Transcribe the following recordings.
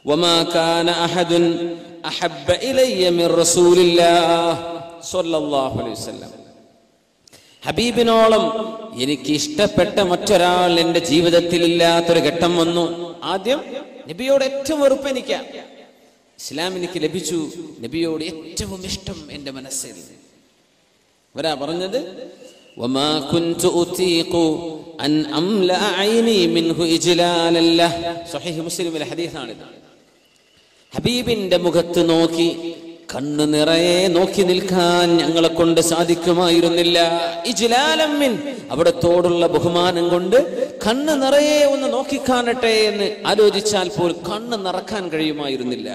وما كان أحد أحب إلي من رسول الله صلى الله عليه وسلم ഹബീബിനോളം എനിക്ക് ഇഷ്ടപ്പെട്ട മറ്റൊരാൾ എൻ്റെ ജീവിതത്തിൽ ഇല്ലാത്തൊരു ഘട്ടം വന്നു ആദ്യം നബിയോട് ഏറ്റവും വെറുപ്പ് എനിക്കാ ഇസ്ലാം എനിക്ക് ലഭിച്ചു നബിയോട് ഏറ്റവും ഇഷ്ടം എൻ്റെ മനസ്സിൽ വരാ പറഞ്ഞത് وما كنت أطيق أن أملأ عيني منه إجلالا له صحيح مسلم الحديث ആണിത് ഹബീബിന്റെ മുഖത്ത് നോക്കി കണ്ണു നിറയെ നോക്കി നിൽക്കാൻ ഞങ്ങളെ കൊണ്ട് സാധിക്കുമായിരുന്നില്ല ഇജ്ലാലമ്മിൻ അവിടത്തോടുള്ള ബഹുമാനം കൊണ്ട് കണ്ണ് നിറയെ ഒന്ന് നോക്കിക്കാണട്ടെ എന്ന് ആലോചിച്ചാൽ പോലും കണ്ണ് നിറക്കാൻ കഴിയുമായിരുന്നില്ല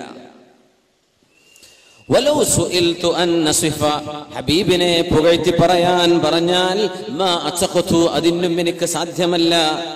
വലൗ സുഇൽതു അൻ നസിഫ ഹബീബിനെ പുകഴ്ത്തി പറയാൻ പറഞ്ഞാൽ മാ അച്ചഖതു അതിനും എനിക്ക് സാധ്യമല്ല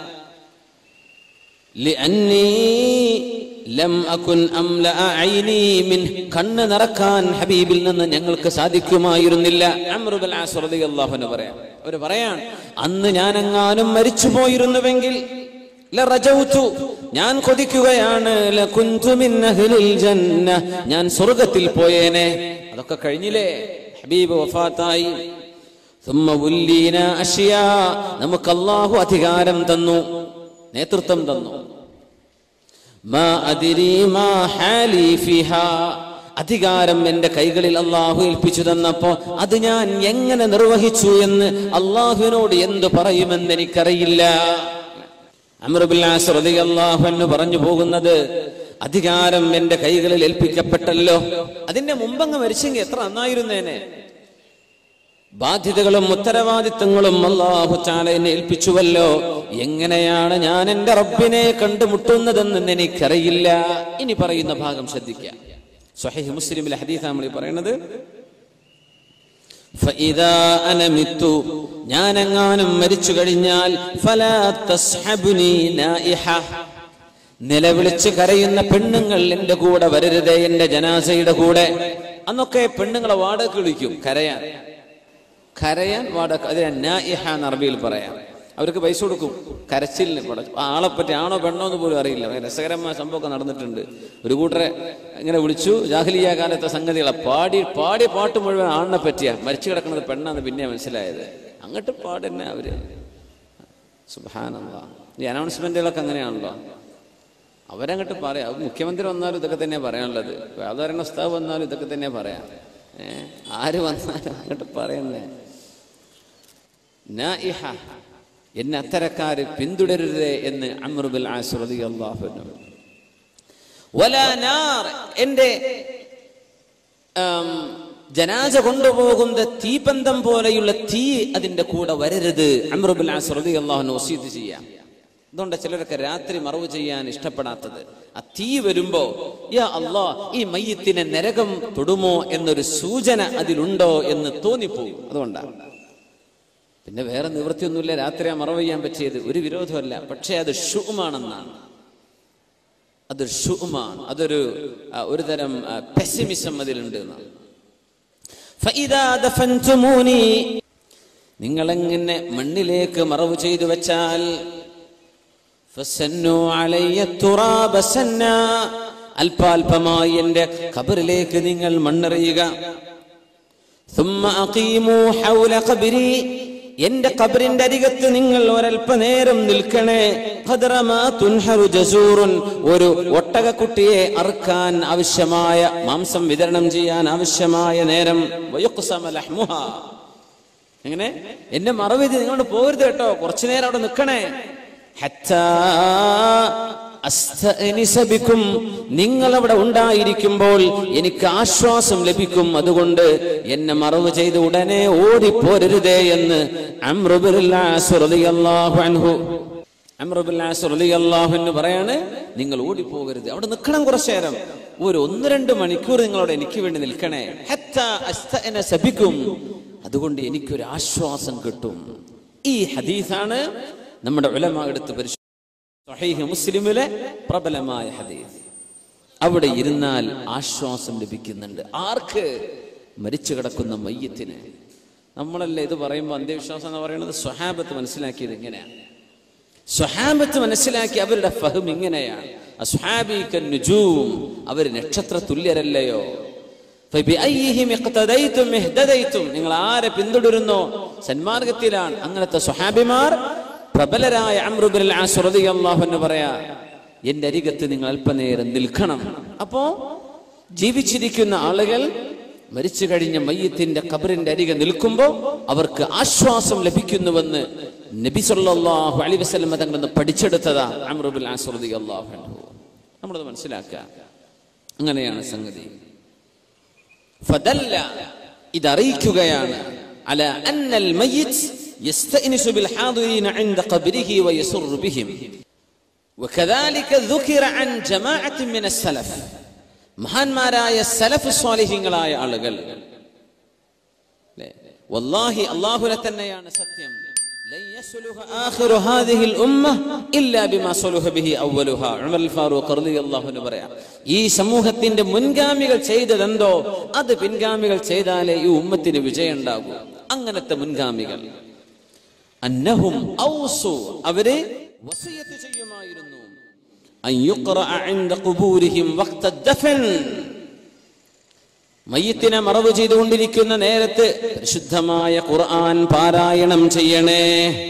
ലിഅന്നീ ലം അകുൻ അംലഅ ഐനി മിൻ കണ്ണ് നിറക്കാൻ ഹബീബിൽ നിന്ന് ഞങ്ങൾക്ക് സാധിക്കുമായിരുന്നില്ല അംറു ബിൽ ആസ് റളിയല്ലാഹു അൻഹു പറയാം അവർ പറയാൻ അന്ന് ഞാൻ എങ്ങാനും മരിച്ചു പോയിരുന്നുവെങ്കിൽ ലറജൗതു ഞാൻ കൊതിക്കുകയാണ് ലകുന്തു മിൻ അഹ്ലിൽ ജന്ന ഞാൻ സ്വർഗ്ഗത്തിൽ പോയേനെ അതൊക്കെ കഴിഞ്ഞില്ലേ ഹബീബ് വഫാത്തായി ثم ولينا أشياء നമുക്ക് അല്ലാഹു അധികാരം തന്നു നേതൃത്വം തന്നു മാ അദിരി മാ ഹാലി ഫിഹാ അധികാരം എന്റെ കൈകളിൽ അള്ളാഹു ഏൽപ്പിച്ചു തന്നപ്പോ അത് ഞാൻ എങ്ങനെ നിർവഹിച്ചു എന്ന് അള്ളാഹുവിനോട് എന്തു പറയുമെന്ന് എനിക്കറിയില്ല അമറുബുല്ലാസ് റളിയല്ലാഹു അൻഹു പറഞ്ഞു പോകുന്നത് അധികാരം എന്റെ കൈകളിൽ ഏൽപ്പിക്കപ്പെട്ടല്ലോ അതിന്റെ മുമ്പങ്ങ് മരിച്ചെങ്കിൽ എത്ര നന്നായിരുന്നേനെ ബാധ്യതകളും ഉത്തരവാദിത്തങ്ങളും അള്ളാഹു ചാല എന്നെ ഏൽപ്പിച്ചുവല്ലോ എങ്ങനെയാണ് ഞാൻ എന്റെ റബ്ബിനെ കണ്ടുമുട്ടുന്നതെന്ന് എനിക്കറിയില്ല ഇനി പറയുന്ന ഭാഗം ശ്രദ്ധിക്കാം സ്വഹീഹ് മുസ്ലിമിലെ ഹദീസ് നമ്മൾ ഈ പറയുന്നത് فإذا أنا مت ഞാൻ എങ്ങാനും മരിച്ചു കഴിഞ്ഞാൽ فلا تسحبني نائحة നിലവിളിച്ച് കരയുന്ന പെണ്ണുങ്ങൾ എന്റെ കൂടെ വരരുതേ എന്റെ ജനാസയുടെ കൂടെ അന്നൊക്കെ പെണ്ണുങ്ങളെ വാടക വിളിക്കും കരയാൻ കരയാൻ വാടക അതിനെ നായിഹ എന്ന് അറബിയിൽ പറയാം അവർക്ക് പൈസ കൊടുക്കും കരച്ചിലിന് പട- ആ ആളെ പറ്റി ആണോ പെണ്ണോ എന്ന് പോലും അറിയില്ല ഭയങ്കര രസകരമായ സംഭവമൊക്കെ നടന്നിട്ടുണ്ട് ഒരു കൂട്ടരെ ഇങ്ങനെ വിളിച്ചു ജാഹലിയ കാലത്തെ സംഗതികളെ പാടി പാടിയ പാട്ട് മുഴുവൻ ആണിനെ പറ്റിയാ മരിച്ചു കിടക്കുന്നത് പെണ്ണാന്ന് പിന്നെ മനസ്സിലായത് അങ്ങോട്ട് പാടന്നെ അവര് സുബാനല്ല ഈ അനൗൺസ്മെന്റുകളൊക്കെ അങ്ങനെയാണല്ലോ അവരങ്ങോട്ട് പറയാം അത് മുഖ്യമന്ത്രി വന്നാലും ഇതൊക്കെ തന്നെ പറയാനുള്ളത് വേദാരണ ഉസ്താവ് വന്നാലും ഇതൊക്കെ തന്നെ പറയാം ഏ ആര് വന്നാലും അങ്ങോട്ട് പറയണ്ടേ നായിഹ എന്നെ അത്തരക്കാര് പിന്തുടരരുതേ എന്ന് അമ്രുബിൽ ആസുറതി അള്ളാഹു എന്റെ ആം, ജനാസ കൊണ്ടുപോകുന്ന തീപന്തം പോലെയുള്ള തീ അതിന്റെ കൂടെ വരരുത് അമ്രുബിൽ ആസുറതി അള്ളാഹുന് വസീത് ചെയ്യാം അതുകൊണ്ട് ചിലരൊക്കെ രാത്രി മറവ് ചെയ്യാൻ ഇഷ്ടപ്പെടാത്തത് ആ തീ വരുമ്പോ യാ അള്ളാ ഈ മയ്യത്തിനെ നരകം തൊടുമോ എന്നൊരു സൂചന അതിലുണ്ടോ എന്ന് തോന്നിപ്പോകും അതുകൊണ്ടാണ് പിന്നെ വേറെ നിവൃത്തിയൊന്നുമില്ല രാത്രി ആ മറവ് ചെയ്യാൻ പറ്റിയത് ഒരു വിരോധമല്ല പക്ഷേ അത് ഷുമാണെന്നാണ് അതൊരു ഷുമാണ് അതൊരു ആ, ഒരു തരം പെസിമിസം അതിലുണ്ട് എന്നാണ് فإذا دفنتموني നിങ്ങളെങ്ങനെ മണ്ണിലേക്ക് മറവ് ചെയ്തു വെച്ചാൽ ഫസന്നു അലയ്യ തുറാബ സന്ന. അല്പാൽപമായി എന്റെ ഖബറിലേക്ക് നിങ്ങൾ മണ്ണെറിയുക ثم أقيموا حول قبري എന്റെ ഖബറിന്റെ അരികത്ത് നിങ്ങൾ ഒരല്പനേരം നിൽക്കണേ ഖദ്റമാ തുൻഹറു ജസൂറുൻ ഒരു ഒട്ടകക്കുട്ടിയെ അറുക്കാൻ ആവശ്യമായ മാംസം വിതരണം ചെയ്യാൻ ആവശ്യമായ നേരം വയുഖ്സമ ലഹ്മുഹാ എങ്ങനെ എന്നെ മറവ് ചെയ്ത് നിങ്ങളോട് പോകരുത് കേട്ടോ കുറച്ചു നേരം അവിടെ നിൽക്കണേ ഹത്താ അസ്തഅനിസ ബിക്കും. നിങ്ങൾ അവിടെ ഉണ്ടായിരിക്കുമ്പോൾ എനിക്ക് ആശ്വാസം ലഭിക്കും അതുകൊണ്ട് എന്നെ മറവ് ചെയ്ത് ഉടനെ ഓടിപ്പോരരുതേ എന്ന് അമ്രുബില്ലാഹു അൻഹു അമ്രുബില്ലാഹു പറയാണ് നിങ്ങൾ ഓടിപ്പോകരുത് അവിടെ നിൽക്കണം കുറച്ചു നേരം ഒരു ഒന്ന് രണ്ട് മണിക്കൂർ നിങ്ങളവിടെ എനിക്ക് വേണ്ടി നിൽക്കണേ ഹത്താ അസ്തഅനസ ബിക്കും. അതുകൊണ്ട് എനിക്കൊരു ആശ്വാസം കിട്ടും ഈ ഹദീസാണ് നമ്മുടെ ഉലമ എടുത്ത് പരിശോധിച്ചത് സ്വഹീഹ് മുസ്ലിമിലെ പ്രബലമായ ഹദീസ് അവിടെ ഇരുന്നാൽ ആശ്വാസം ലഭിക്കുന്നുണ്ട് ആർക്ക് മരിച്ചു കിടക്കുന്ന മയ്യത്തിന് നമ്മളല്ലേ ഇത് പറയുമ്പോൾ അന്ത്യവിശ്വാസം എന്ന് പറയുന്നത് സ്വഹാബത്ത് മനസ്സിലാക്കിയത് ഇങ്ങനെയാണ് സ്വഹാബത്ത് മനസ്സിലാക്കി അവരുടെ ഫഹം ഇങ്ങനെയാണ് അസ്ഹാബി കന്നുജൂം അവർ നക്ഷത്ര തുല്യരല്ലയോ ഫബിഅയ്യിഹിം ഇഖ്തദൈതും ഇഹ്തദൈതും നിങ്ങൾ ആരെ പിന്തുടരുന്നോ സന്മാർഗത്തിലാണ് അങ്ങനത്തെ സ്വഹാബിമാർ പ്രബലരായ അമ്രുബിൻ ആസ് റളിയല്ലാഹു അൻഹു പറയാ എന്റെ അരികത്ത് നിങ്ങൾ അല്പനേരം നിൽക്കണം അപ്പോ ജീവിച്ചിരിക്കുന്ന ആളുകൾ മരിച്ചു കഴിഞ്ഞ മയ്യത്തിന്റെ കബറിന്റെ അരികെ നിൽക്കുമ്പോൾ അവർക്ക് ആശ്വാസം ലഭിക്കുന്നുവെന്ന് നബി സല്ലല്ലാഹു അലൈഹി വസല്ലം തങ്ങളിൽ നിന്ന് പഠിച്ചെടുത്തതാ അമ്രുബിൻ ആസ് റളിയല്ലാഹു അൻഹു നമ്മളത് മനസ്സിലാക്കുക അങ്ങനെയാണ് സംഗതി ഫദല്ല ഇതറിയിക്കുകയാണ് അല അന്നൽ മയ്യിത്ത് يستأنس بالحاضرين عند قبره ويسر بهم وكذلك ذكر عن جماعة من السلف മഹാന്മാരായ സലഫ് സ്വാലിഹ്യങ്ങളായ ആളുകൾ ല്ലേ? വല്ലാഹി അള്ളാഹുനെ തന്നെയാണ് സത്യം ലൻ യസ്ലുഹ ആഖിറു ഹാദിഹിൽ ഉമ്മ ഇല്ലാ ബിമാ സലുഹ ബിഹി അവ്വലുഹാ ഉമർ അൽ ഫാറൂഖ് റളിയല്ലാഹു അൻഹു പറയാം ഈ സമൂഹത്തിന്റെ മുൻഗാമികൾ ചെയ്തതെന്തോ അത് പിൻഗാമികൾ ചെയ്താലേ ഈ ഉമ്മത്തിന് വിജയം ഉണ്ടാകൂ അങ്ങനത്തെ മുൻഗാമികൾ അന്നഹും ഔസു അവര് വസിയത്ത് ചെയ്യുമായിരുന്നു അൻ യുഖ്റഅ ഇൻദ ഖുബൂരിഹിം വഖ്ത ദഫൻ മയ്യത്തിനെ മറവ് ചെയ്തുകൊണ്ടിരിക്കുന്ന നേരത്ത് പരിശുദ്ധമായ ഖുർആൻ പാരായണം ചെയ്യണേ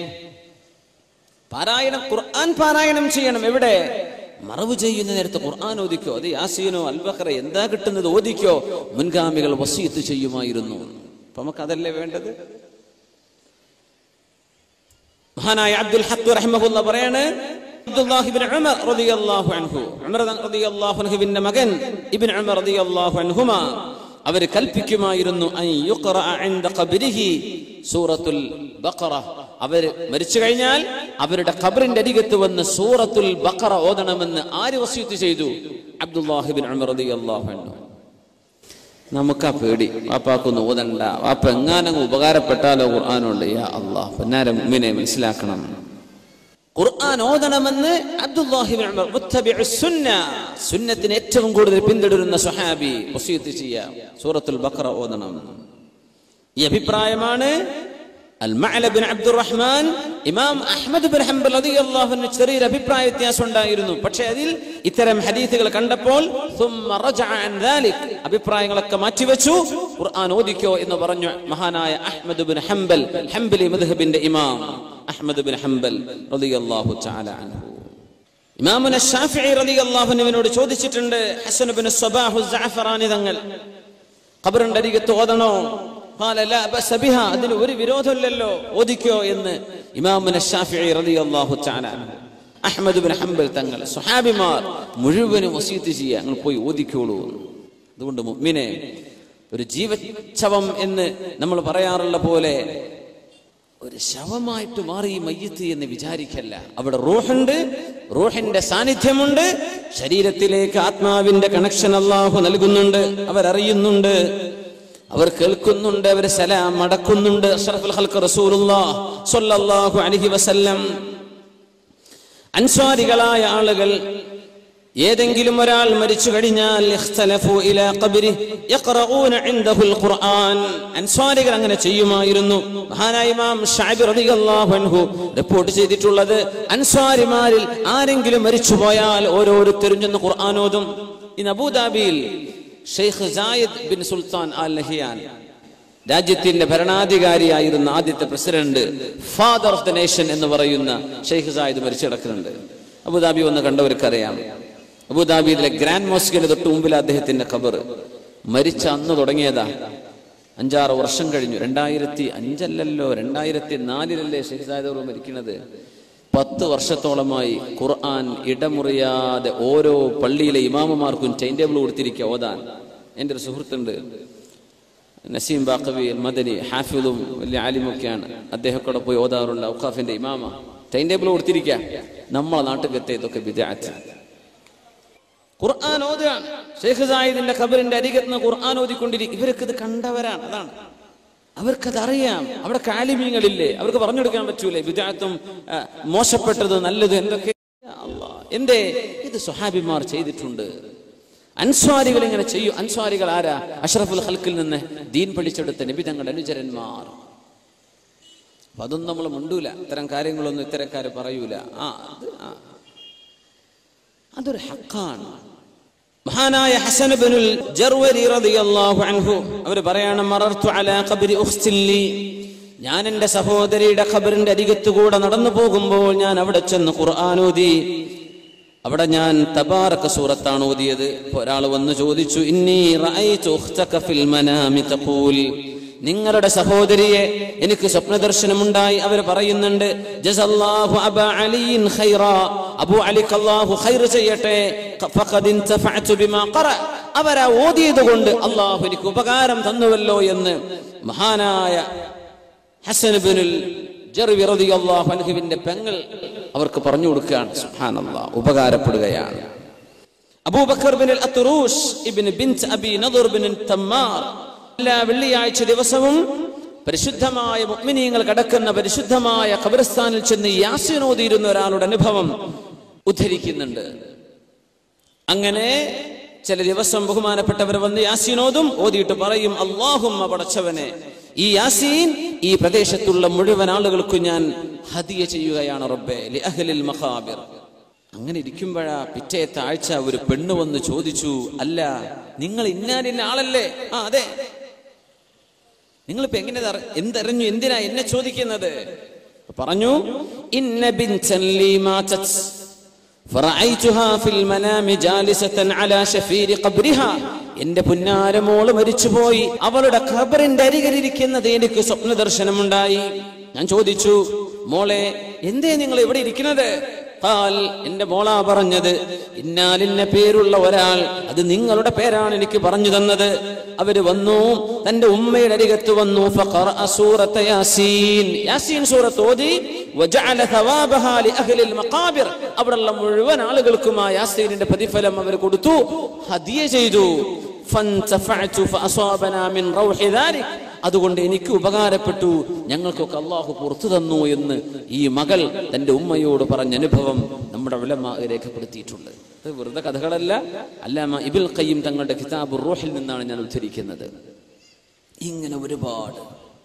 പാരായണം ഖുർആൻ പാരായണം ചെയ്യണം എവിടെ മറവ് ചെയ്യുന്ന നേരത്ത് ഖുർആൻ ഓദിക്കോ അത് യാസീനോ അൽബഖറ എന്താ കിട്ടുന്നത് ഓദിക്കോ മുൻഗാമികൾ വസീത്ത് ചെയ്യുമായിരുന്നു അപ്പൊ നമുക്ക് അതല്ലേ വേണ്ടത് മഹാനായ അബ്ദുൽ ഹഖ് റഹ്മഹുല്ല പറയാണ് അബ്ദുല്ലാഹി ഇബ്നു ഉമർ റളിയല്ലാഹു അൻഹു ഉമർ റളിയല്ലാഹു അൻഹുവിന്റെ മകൻ ഇബ്നു ഉമർ റളിയല്ലാഹു അൻഹുമാ അവർ കൽപ്പിക്കുമായിരുന്നു അൻ യുഖറഅ ഇൻദ ഖബ്രിഹി സൂറത്തുൽ ബഖറ അവർ മരിച്ചു കഴിഞ്ഞാൽ അവരുടെ ഖബറിന്റെ അരികത്ത് വന്ന് സൂറത്തുൽ ബഖറ ഓതണമെന്ന് ആര് വസീത്ത് ചെയ്തു അബ്ദുല്ലാഹി ഇബ്നു ഉമർ റളിയല്ലാഹു അൻഹു നമുക്കാ പേടി വാപ്പാക്കൊന്ന് ഓതണ്ട വാപ്പ എങ്ങാനും ഉപകാരപ്പെട്ടാലോ ഖുർആാനുണ്ട് യാ അള്ളാഹ് പൊന്നാര മുമ്മിനെ മനസ്സിലാക്കണം ഖുർആൻ ഓതണമെന്ന് അബ്ദുല്ലാഹിബിൻ ഉമർ മുത്തബിഉ സുന്ന സുന്നത്തിന് ഏറ്റവും കൂടുതൽ പിന്തുടരുന്ന സ്വഹാബി വസീത്ത് ചെയ്യാം സൂറത്തുൽ ബഖറ ഓതണം ഈ അഭിപ്രായമാണ് അൽ മഅല ബിൻ അബ്ദുറഹ്മാൻ ഇമാം അഹ്മദ് ബിൻ ഹംബൽ റളിയല്ലാഹു അൻഹു ചെറിയൊരു അഭിപ്രായ വ്യത്യാസം ഉണ്ടായിരുന്നു പക്ഷേ അതിൽ ഇത്തരം ഹദീസുകൾ കണ്ടപ്പോൾ ثم رجع عن ذلك അഭിപ്രായങ്ങളൊക്കെ മാറ്റിവെച്ചു ഖുർആൻ ഓദിക്കോ എന്ന് പറഞ്ഞു മഹാനായ അഹ്മദ് ബിൻ ഹംബൽ ഹംബലി മദ്ഹബിന്റെ ഇമാം അഹ്മദ് ബിൻ ഹംബൽ റളിയല്ലാഹു തആല അൻഹു ഇമാമുന ഷാഫിഈ റളിയല്ലാഹു അൻഹുവിനോട് ചോദിച്ചിട്ടുണ്ട് ഹസൻ ബിൻ സബാഹു സഅഫറാനി തങ്ങൾ ഖബറിന്റെ അരികത്ത് ഓതണോ ഖാല ലാ ബഅസ ബിഹാ അതിന് ഒരു വിരോധമില്ലല്ലോ ഓദിക്കോ എന്ന് ഇമാമുന ഷാഫിഈ റളിയല്ലാഹു തആല അൻഹു അഹ്മദ് ബിൻ ഹംബൽ തങ്ങൾ സ്വഹാബിമാർ മുഴുവനും വസീത്ത് ചെയ്യുക നിങ്ങൾ പോയി ഓദിക്കോളൂ അതുകൊണ്ട് മുഅ്മിനെ ഒരു ജീവച്ഛവം എന്ന് നമ്മൾ പറയാറുള്ള പോലെ ഒരു ശവമായിട്ട് മാറി ഈ മയ്യത്ത് എന്ന് വിചാരിക്കല്ല അവിടെ റൂഹുണ്ട് റൂഹിന്റെ സാന്നിധ്യമുണ്ട് ശരീരത്തിലേക്ക് ആത്മാവിന്റെ കണക്ഷൻ അള്ളാഹു നൽകുന്നുണ്ട് അവരറിയുന്നുണ്ട് അവർ കേൾക്കുന്നുണ്ട് അവർ സലാം അടക്കുന്നുണ്ട് അഷ്റഫുൽ ഖൽഖ് റസൂലുള്ളാഹ് സ്വല്ലല്ലാഹു അലൈഹി വസല്ലം അൻസ്വാരികളായ ആളുകൾ ഏതെങ്കിലും ഒരാൾ മരിച്ചു കഴിഞ്ഞാൽ ഇഖ്തലഫു ഇലാ ഖബ്രിഹി യഖറഊന ഇൻദഹുൽ ഖുർആൻ അൻസ്വാരികൾ അങ്ങനെ ചെയ്യുമായിരുന്നു മഹാനായ ഇമാം ഷഅബി റളിയല്ലാഹു അൻഹു റിപ്പോർട്ട് ചെയ്തിട്ടുള്ളത് അൻസ്വാരിമാരിൽ ആരെങ്കിലും മരിച്ചു പോയാൽ ഓരോരുത്തരും ചെന്ന് ഖുർആൻ ഓതും ഇന്ന് അബൂദാബിയിൽ Sheikh Zayed bin Sultan Al Nahyan രാജ്യത്തിന്റെ ഭരണാധികാരിയായിരുന്ന ആദ്യത്തെ president father of the nation എന്ന് പറയുന്ന ഷെയ്ഖ് സായിദ് മരിച്ചു കിടക്കുന്നുണ്ട് അബുദാബി വന്ന് കണ്ടവർക്കറിയാം അബുദാബിയിലെ ഗ്രാൻഡ് മോസ്കിന് തൊട്ട് മുമ്പിൽ അദ്ദേഹത്തിന്റെ ഖബർ മരിച്ച അന്ന് തുടങ്ങിയതാ അഞ്ചാറ് വർഷം കഴിഞ്ഞു രണ്ടായിരത്തി അഞ്ചല്ലല്ലോ രണ്ടായിരത്തി നാലിലല്ലേ ഷെയ്ഖ് സായിദ് അവർ മരിക്കുന്നത് പത്ത് വർഷത്തോളമായി ഖുർആൻ ഇടമുറിയാതെ ഓരോ പള്ളിയിലെ ഇമാമുമാർക്കും ടൈം ടേബിൾ കൊടുത്തിരിക്കുക ഓതാൻ എൻ്റെ ഒരു സുഹൃത്തുണ്ട് നസീം ബാക്കവി മദനി ഹാഫിദും വലിയ ആലിമൊക്കെയാണ് അദ്ദേഹം കൂടെ പോയി ഓതാറുണ്ട് ഔഖാഫിന്റെ ഇമാമ ടൈം ടേബിൾ കൊടുത്തിരിക്കുക നമ്മളെ നാട്ടിലെത്തെ ഇതൊക്കെ വിദ്യാർത്ഥി ഖുർആൻ ഓതുകയാണ് ഷെയ്ഖ് സായിദിന്റെ ഖബറിന്റെ അരികത്ത് നിന്ന് ഖുർആൻ ഓതിക്കൊണ്ടിരിക്കും ഇവർക്ക് ഇത് കണ്ടവരാണ് അതാണ് അവർക്കത് അറിയാം അവിടെ കാലിമീങ്ങളില്ലേ അവർക്ക് പറഞ്ഞു കൊടുക്കാൻ പറ്റൂലേ വിദ്യാർത്ഥം മോശപ്പെട്ടത് നല്ലത് എന്തൊക്കെ അല്ലാ. എന്തേ ഇത് സ്വഹാബിമാർ ചെയ്തിട്ടുണ്ട് അൻസ്വാരികൾ ഇങ്ങനെ ചെയ്യും അൻസ്വാരികൾ ആരാ അഷ്റഫുൽ ഹൽക്കിൽ നിന്ന് ദീൻ പഠിച്ചെടുത്ത നബി തങ്ങളുടെ അനുചരന്മാർ അപ്പൊ അതൊന്നും നമ്മൾ മുണ്ടൂല ഇത്തരം കാര്യങ്ങളൊന്നും ഇത്തരക്കാര് പറയൂല ആ അത് ആ അതൊരു ഹക്കാണ് മഹാനായ ഹസൻ ബിനുൽ ജർവരി റളിയല്ലാഹു അൻഹു അവർ പറയാണ് മറർത്തു അലാ ഖബ്രി ഉഖ്തിൻ ലീ ഞാൻ എൻ്റെ സഹോദരിയുടെ ഖബറിന്റെ അരികത്തുകൂടെ നടന്നു പോകുമ്പോൾ ഞാൻ അവിടെ ചെന്ന് ഖുർആൻ ഓതി അവിടെ ഞാൻ തബാറക സൂറത്താണ് ഓതിയത് ഒരാൾ വന്ന് ചോദിച്ചു ഇന്നി റഅയ്തു ഉഖ്തക ഫിൽ മനാമി തഖൂൽ നിങ്ങളുടെ സഹോദരിയെ എനിക്ക് സ്വപ്നദർശനമുണ്ടായി അവർ പറയുന്നുണ്ട് ജസല്ലാഹു അബ അലിയിൻ ഖൈറ അബു അലിക്ക് അല്ലാഹു ഖൈർ ചെയ്യട്ടെ ഫഖദ് ഇൻതഫഅതു ബിമാ ഖറ അവരാ ഓതിയത് കൊണ്ട് അല്ലാഹു എനിക്ക് ഉപകാരം തന്നുവല്ലോ എന്ന് മഹാനായ ഹസൻ ബിനുൽ ജർവി റളിയല്ലാഹു അൻഹുവിന്റെ പെങ്ങൾ അവർക്ക് പറഞ്ഞു കൊടുക്കുകയാണ് സുബ്ഹാനല്ലാഹ് ഉപകാരപ്പെടുകയാണ് അബൂബക്കർ ബിൻ അത്തുറൂഷ് ഇബ്ൻ ബിൻത് അബി നദർ ബിൻ തമ്മാർ എല്ലാ വെള്ളിയാഴ്ച ദിവസവും പരിശുദ്ധമായ മുഅ്മിനീങ്ങൾ കടക്കുന്ന പരിശുദ്ധമായ ഖബർസ്ഥാനിൽ ചെന്ന് യാസിനോദിയിരുന്ന ഒരാളുടെ അനുഭവം ഉദ്ധരിക്കുന്നുണ്ട് അങ്ങനെ ചില ദിവസം ബഹുമാനപ്പെട്ടവർ വന്ന് യാസീനോതും ഓതിയിട്ട് പറയും അള്ളാഹും പടച്ചവനെ ഈ യാസീൻ ഈ പ്രദേശത്തുള്ള മുഴുവൻ ആളുകൾക്കും ഞാൻ ഹദിയ ചെയ്യുകയാണ് റബ്ബെ ലി അഹ്ലിൽ മഖാബിർ അങ്ങനെ ഇരിക്കുമ്പോഴാ പിറ്റേത്തെ ആഴ്ച ഒരു പെണ്ണ് വന്ന് ചോദിച്ചു അല്ല നിങ്ങൾ ഇന്നാലിന്ന ആളല്ലേ ആ അതെ നിങ്ങളിപ്പോ എങ്ങനെ ഇത് അറി- എന്തറിഞ്ഞു എന്തിനാ എന്നെ ചോദിക്കുന്നത് പറഞ്ഞു ഇന്ന ബിൻതൻ ലീ മാതത് فرأيتها في المنام جالسة على شفير قبرها എന്റെ പുന്നാരമോള് മരിച്ചുപോയി അവളുടെ ഖബറിന്റെ അരികിലിരിക്കുന്നത് എനിക്ക് സ്വപ്ന ദർശനമുണ്ടായി ഞാൻ ചോദിച്ചു മോളെ എന്തേ നിങ്ങൾ ഇവിടെ ഇരിക്കുന്നത് ഖാൽ എന്റെ മോളാ പറഞ്ഞത് ഇന്നാലിന്ന പേരുള്ള ഒരാൾ അത് നിങ്ങളുടെ പേരാണ് എനിക്ക് പറഞ്ഞു തന്നത് അവര് വന്നു തന്റെ ഉമ്മയുടെ അരികത്ത് വന്നു ഫഖറഅ സൂറത്ത യാസീൻ യാസീൻ സൂറത്ത് ഓതി വജഅല ഥവാബഹാ ലിഅഹ്ലിൽ മഖാബിർ അവിടെയുള്ള മുഴുവൻ ആളുകൾക്കും ആ യാസീനിന്റെ പ്രതിഫലം അവർ കൊടുത്തു ഹദിയ ചെയ്തു ഫൻതഫഅതു ഫഅസാബനാ മിൻ റൗഹി ദാലിക് അതുകൊണ്ട് എനിക്ക് ഉപകാരപ്പെട്ടു ഞങ്ങൾക്കൊക്കെ അള്ളാഹു പുറത്തു തന്നു എന്ന് ഈ മകൾ തന്റെ ഉമ്മയോട് പറഞ്ഞ അനുഭവം നമ്മുടെ ഉലമ രേഖപ്പെടുത്തിയിട്ടുണ്ട് ഇത് വെറുതെ കഥകളല്ല അല്ലാമ ഇബിൽ ഖയ്യിം തങ്ങളുടെ കിതാബ് റൂഹിൽ നിന്നാണ് ഞാൻ ഉദ്ധരിക്കുന്നത് ഇങ്ങനെ ഒരുപാട്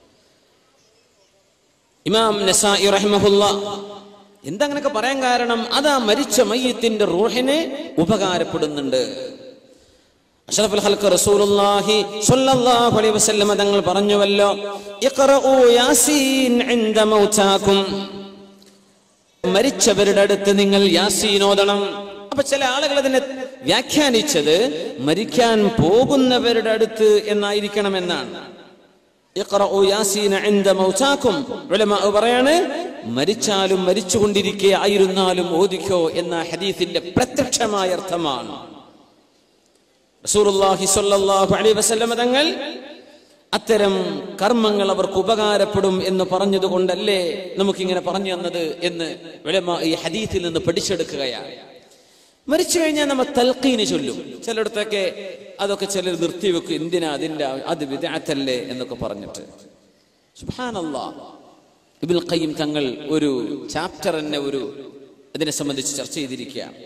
ഇമാം നസായി റഹ്മഹുല്ല എന്താ അങ്ങനെയൊക്കെ പറയാൻ കാരണം അതാ മരിച്ച മയ്യത്തിന്റെ റൂഹിനെ ഉപകാരപ്പെടുന്നുണ്ട് അഷ്റഫുൽ ഖൽഖ് റസൂലുള്ളാഹി സ്വല്ലല്ലാഹു അലൈഹി വസല്ലം തങ്ങൾ പറഞ്ഞുവല്ലോ ഇഖ്റഊ യാസീൻ ഇൻദ മൗതാകും മരിച്ചവരുടെ അടുത്ത് നിങ്ങൾ യാസീൻ ഓതണം അപ്പൊ ചില ആളുകൾ അതിനെ വ്യാഖ്യാനിച്ചത് മരിക്കാൻ പോകുന്നവരുടെ അടുത്ത് എന്നായിരിക്കണം എന്നാണ് ഇഖ്റഊ യാസീന ഇൻദ മൗതാകും ഉലമാ പറയാണ് മരിച്ചാലും മരിച്ചുകൊണ്ടിരിക്കെ ആയിരുന്നാലും ഓദിക്കോ എന്ന ഹദീസിന്റെ പ്രത്യക്ഷമായ അർത്ഥമാണ് റസൂലുള്ളാഹി സ്വല്ലല്ലാഹു അലൈഹി വസല്ലം തങ്ങൾ അത്തരം കർമ്മങ്ങൾ അവർക്ക് ഉപകാരപ്പെടും എന്ന് പറഞ്ഞതുകൊണ്ടല്ലേ നമുക്കിങ്ങനെ പറഞ്ഞു തന്നത് എന്ന് ഉലമാ ഈ ഹദീസിൽ നിന്ന് പഠിച്ചെടുക്കുകയാണ് മരിച്ചു കഴിഞ്ഞാൽ നമ്മൾ തൽക്കീന് ചൊല്ലും ചിലയിടത്തൊക്കെ അതൊക്കെ ചിലർ നിർത്തിവെക്കും എന്തിനാ അതിന്റെ ആ- അത് വിദാത്തല്ലേ എന്നൊക്കെ പറഞ്ഞിട്ട് സുബ്ഹാനല്ലാ ഇബിൽ ഖയ്യിം തങ്ങൾ ഒരു ചാപ്റ്റർ തന്നെ ഒരു ഇതിനെ സംബന്ധിച്ച് ചർച്ച ചെയ്തിരിക്കുകയാണ്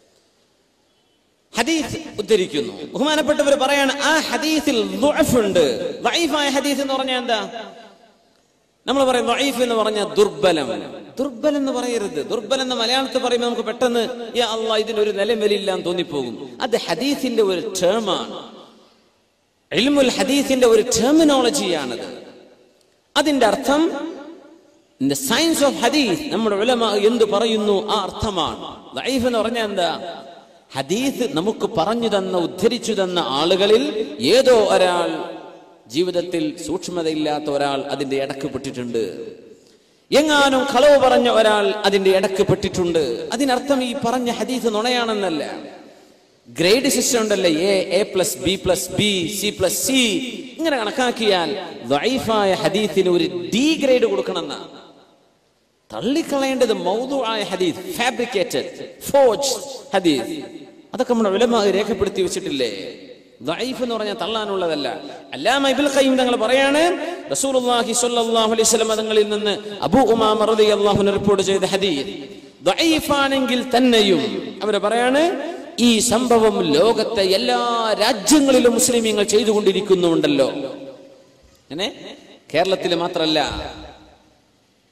ഹദീസ് ഉദ്ധരിക്കുന്നു ബഹുമാനപ്പെട്ടവർ പറയാണ് ആ ഹദീസിൽ ദുഅഫ് ഉണ്ട് ദഈഫായ ഹദീസ് എന്ന് പറഞ്ഞാൽ എന്താ നമ്മൾ പറയും ദഈഫ് എന്ന് പറഞ്ഞാൽ ദുർബലം ദുർബലം എന്ന് പറയരുത് ദുർബലം എന്ന് മലയാളത്തിൽ പറയുമ്പോൾ നമുക്ക് പെട്ടെന്ന് യാ അള്ളാ ഇതിനൊരു നിലം വിലയില്ല എന്ന് തോന്നിപ്പോകും അത് ഹദീസിന്റെ ഒരു ടേമാണ് ഇൽമുൽ ഹദീസിന്റെ ഒരു ടെർമിനോളജിയാണത് അതിന്റെ അർത്ഥം സയൻസ് ഓഫ് ഹദീസ് നമ്മുടെ ഉലമ എന്ത് പറയുന്നു ആ അർത്ഥമാണ് ദഈഫ് എന്ന് പറഞ്ഞാൽ എന്താ ഹദീസ് നമുക്ക് പറഞ്ഞു തന്ന ഉദ്ധരിച്ചു തന്ന ആളുകളിൽ ഏതോ ഒരാൾ ജീവിതത്തിൽ സൂക്ഷ്മതയില്ലാത്ത ഒരാൾ അതിന്റെ ഇടക്ക് പെട്ടിട്ടുണ്ട് എങ്ങാനും കളവ് പറഞ്ഞ ഒരാൾ അതിന്റെ ഇടക്ക് പെട്ടിട്ടുണ്ട് അതിനർത്ഥം ഈ പറഞ്ഞ ഹദീസ് നുണയാണെന്നല്ല ഗ്രേഡ് സിസ്റ്റം ഉണ്ടല്ലേ A A plus B plus B C plus C ഇങ്ങനെ കണക്കാക്കിയാൽ ദഈഫായ ഹദീസിന് ഒരു ഡി ഗ്രേഡ് കൊടുക്കണമെന്ന തള്ളിക്കളയേണ്ടത് മൗതുആയ ഹദീസ് ഫാബ്രിക്കേറ്റഡ് ഫോർജ് ഹദീസ് അതൊക്കെ നമ്മുടെ ഉലമ രേഖപ്പെടുത്തി വെച്ചിട്ടില്ലേ ദഈഫ് എന്ന് പറഞ്ഞാൽ തള്ളാനുള്ളതല്ല അല്ലാമ ഇബ്നുൽ ഖയ്യിം തങ്ങൾ പറയാണ് റസൂലുള്ളാഹി സ്വല്ലല്ലാഹു അലൈഹി വസല്ലം തങ്ങളിൽ നിന്ന് അബൂ ഉമാമ റളിയല്ലാഹു അൻഹു റിപ്പോർട്ട് ചെയ്ത ഹദീസ് ദഈഫാണെങ്കിൽ തന്നെയും അവർ പറയാണ് ഈ സംഭവം ലോകത്തെ എല്ലാ രാജ്യങ്ങളിലും മുസ്ലിമീങ്ങൾ ചെയ്തുകൊണ്ടിരിക്കുന്നുണ്ടല്ലോ അങ്ങനെ കേരളത്തിൽ മാത്രമല്ല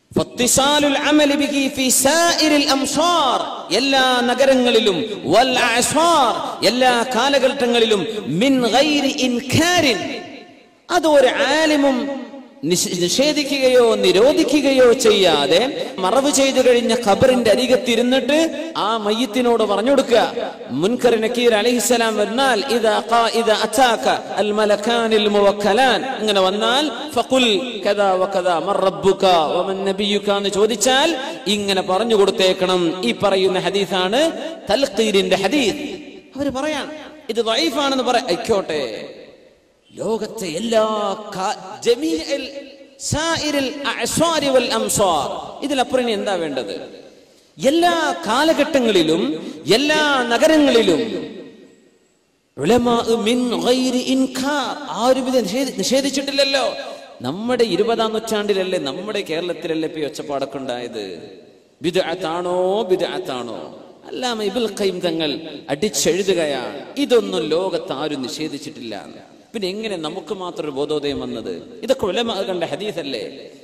ഫത്തിസാലുൽ അമലി ബിഹി ഫി സായിരിൽ അംസാർ എല്ലാ നഗരങ്ങളിലും വൽ അസ്വാർ എല്ലാ കാലഘട്ടങ്ങളിലും മിൻ ഗൈരി ഇൻകാരിൻ അത് ഒരു ആലിമും നിഷ്- നിഷേധിക്കുകയോ നിരോധിക്കുകയോ ചെയ്യാതെ മറവ് ചെയ്തു കഴിഞ്ഞ ഖബറിന്റെ അരികത്തിരുന്നിട്ട് ആ മയ്യത്തിനോട് പറഞ്ഞു കൊടുക്കുക മുൻകർ നക്കീർ അലഹിസലാം വന്നാൽ ഇതാ ഖാ- ഇതാ അതാക അൽ മലക്കാനിൽ മുവക്കലാൻ ഇങ്ങനെ വന്നാൽ ഫഖുൽ കദാ വകദാ മർ റബ്ബുക വമൻ നബിയുക എന്ന് ചോദിച്ചാൽ ഇങ്ങനെ പറഞ്ഞു കൊടുത്തേക്കണം ഈ പറയുന്ന ഹദീസാണ് തൽഖീരിന്റെ ഹദീസ് അവര് പറയാൻ ഇത് ദഈഫാണെന്ന് പറ ആയിക്കോട്ടെ ലോകത്തെ എല്ലാ കാ- ജമീഅൽ സായിരിൽ അഅ്സ്വാരി വൽ അംസ്വാർ ഇതിലപ്പുറം ഇനി എന്താ വേണ്ടത് എല്ലാ കാലഘട്ടങ്ങളിലും എല്ലാ നഗരങ്ങളിലും ഉലമാ മിൻ ഗൈരി ഇൻകാർ ആരും ഇത് നിഷേധി- നിഷേധിച്ചിട്ടില്ലല്ലോ നമ്മുടെ ഇരുപതാം നൂറ്റാണ്ടിലല്ലേ നമ്മുടെ കേരളത്തിലല്ലേ ഇപ്പൊ ഈ ഒച്ചപ്പാടൊക്കെ ഉണ്ടായത് ബിദ്അത്താണോ ബിദ്അത്താണോ അല്ലാമ ഇബുൽ ഖൈം തങ്ങൾ അടിച്ചെഴുതുകയാണ് ഇതൊന്നും ലോകത്ത് ആരും നിഷേധിച്ചിട്ടില്ല എന്ന്. പിന്നെ എങ്ങനെ നമുക്ക് മാത്രം ഒരു ബോധോദയം വന്നത് ഇതൊക്കെ ഉലമ കണ്ട ഹദീസല്ലേ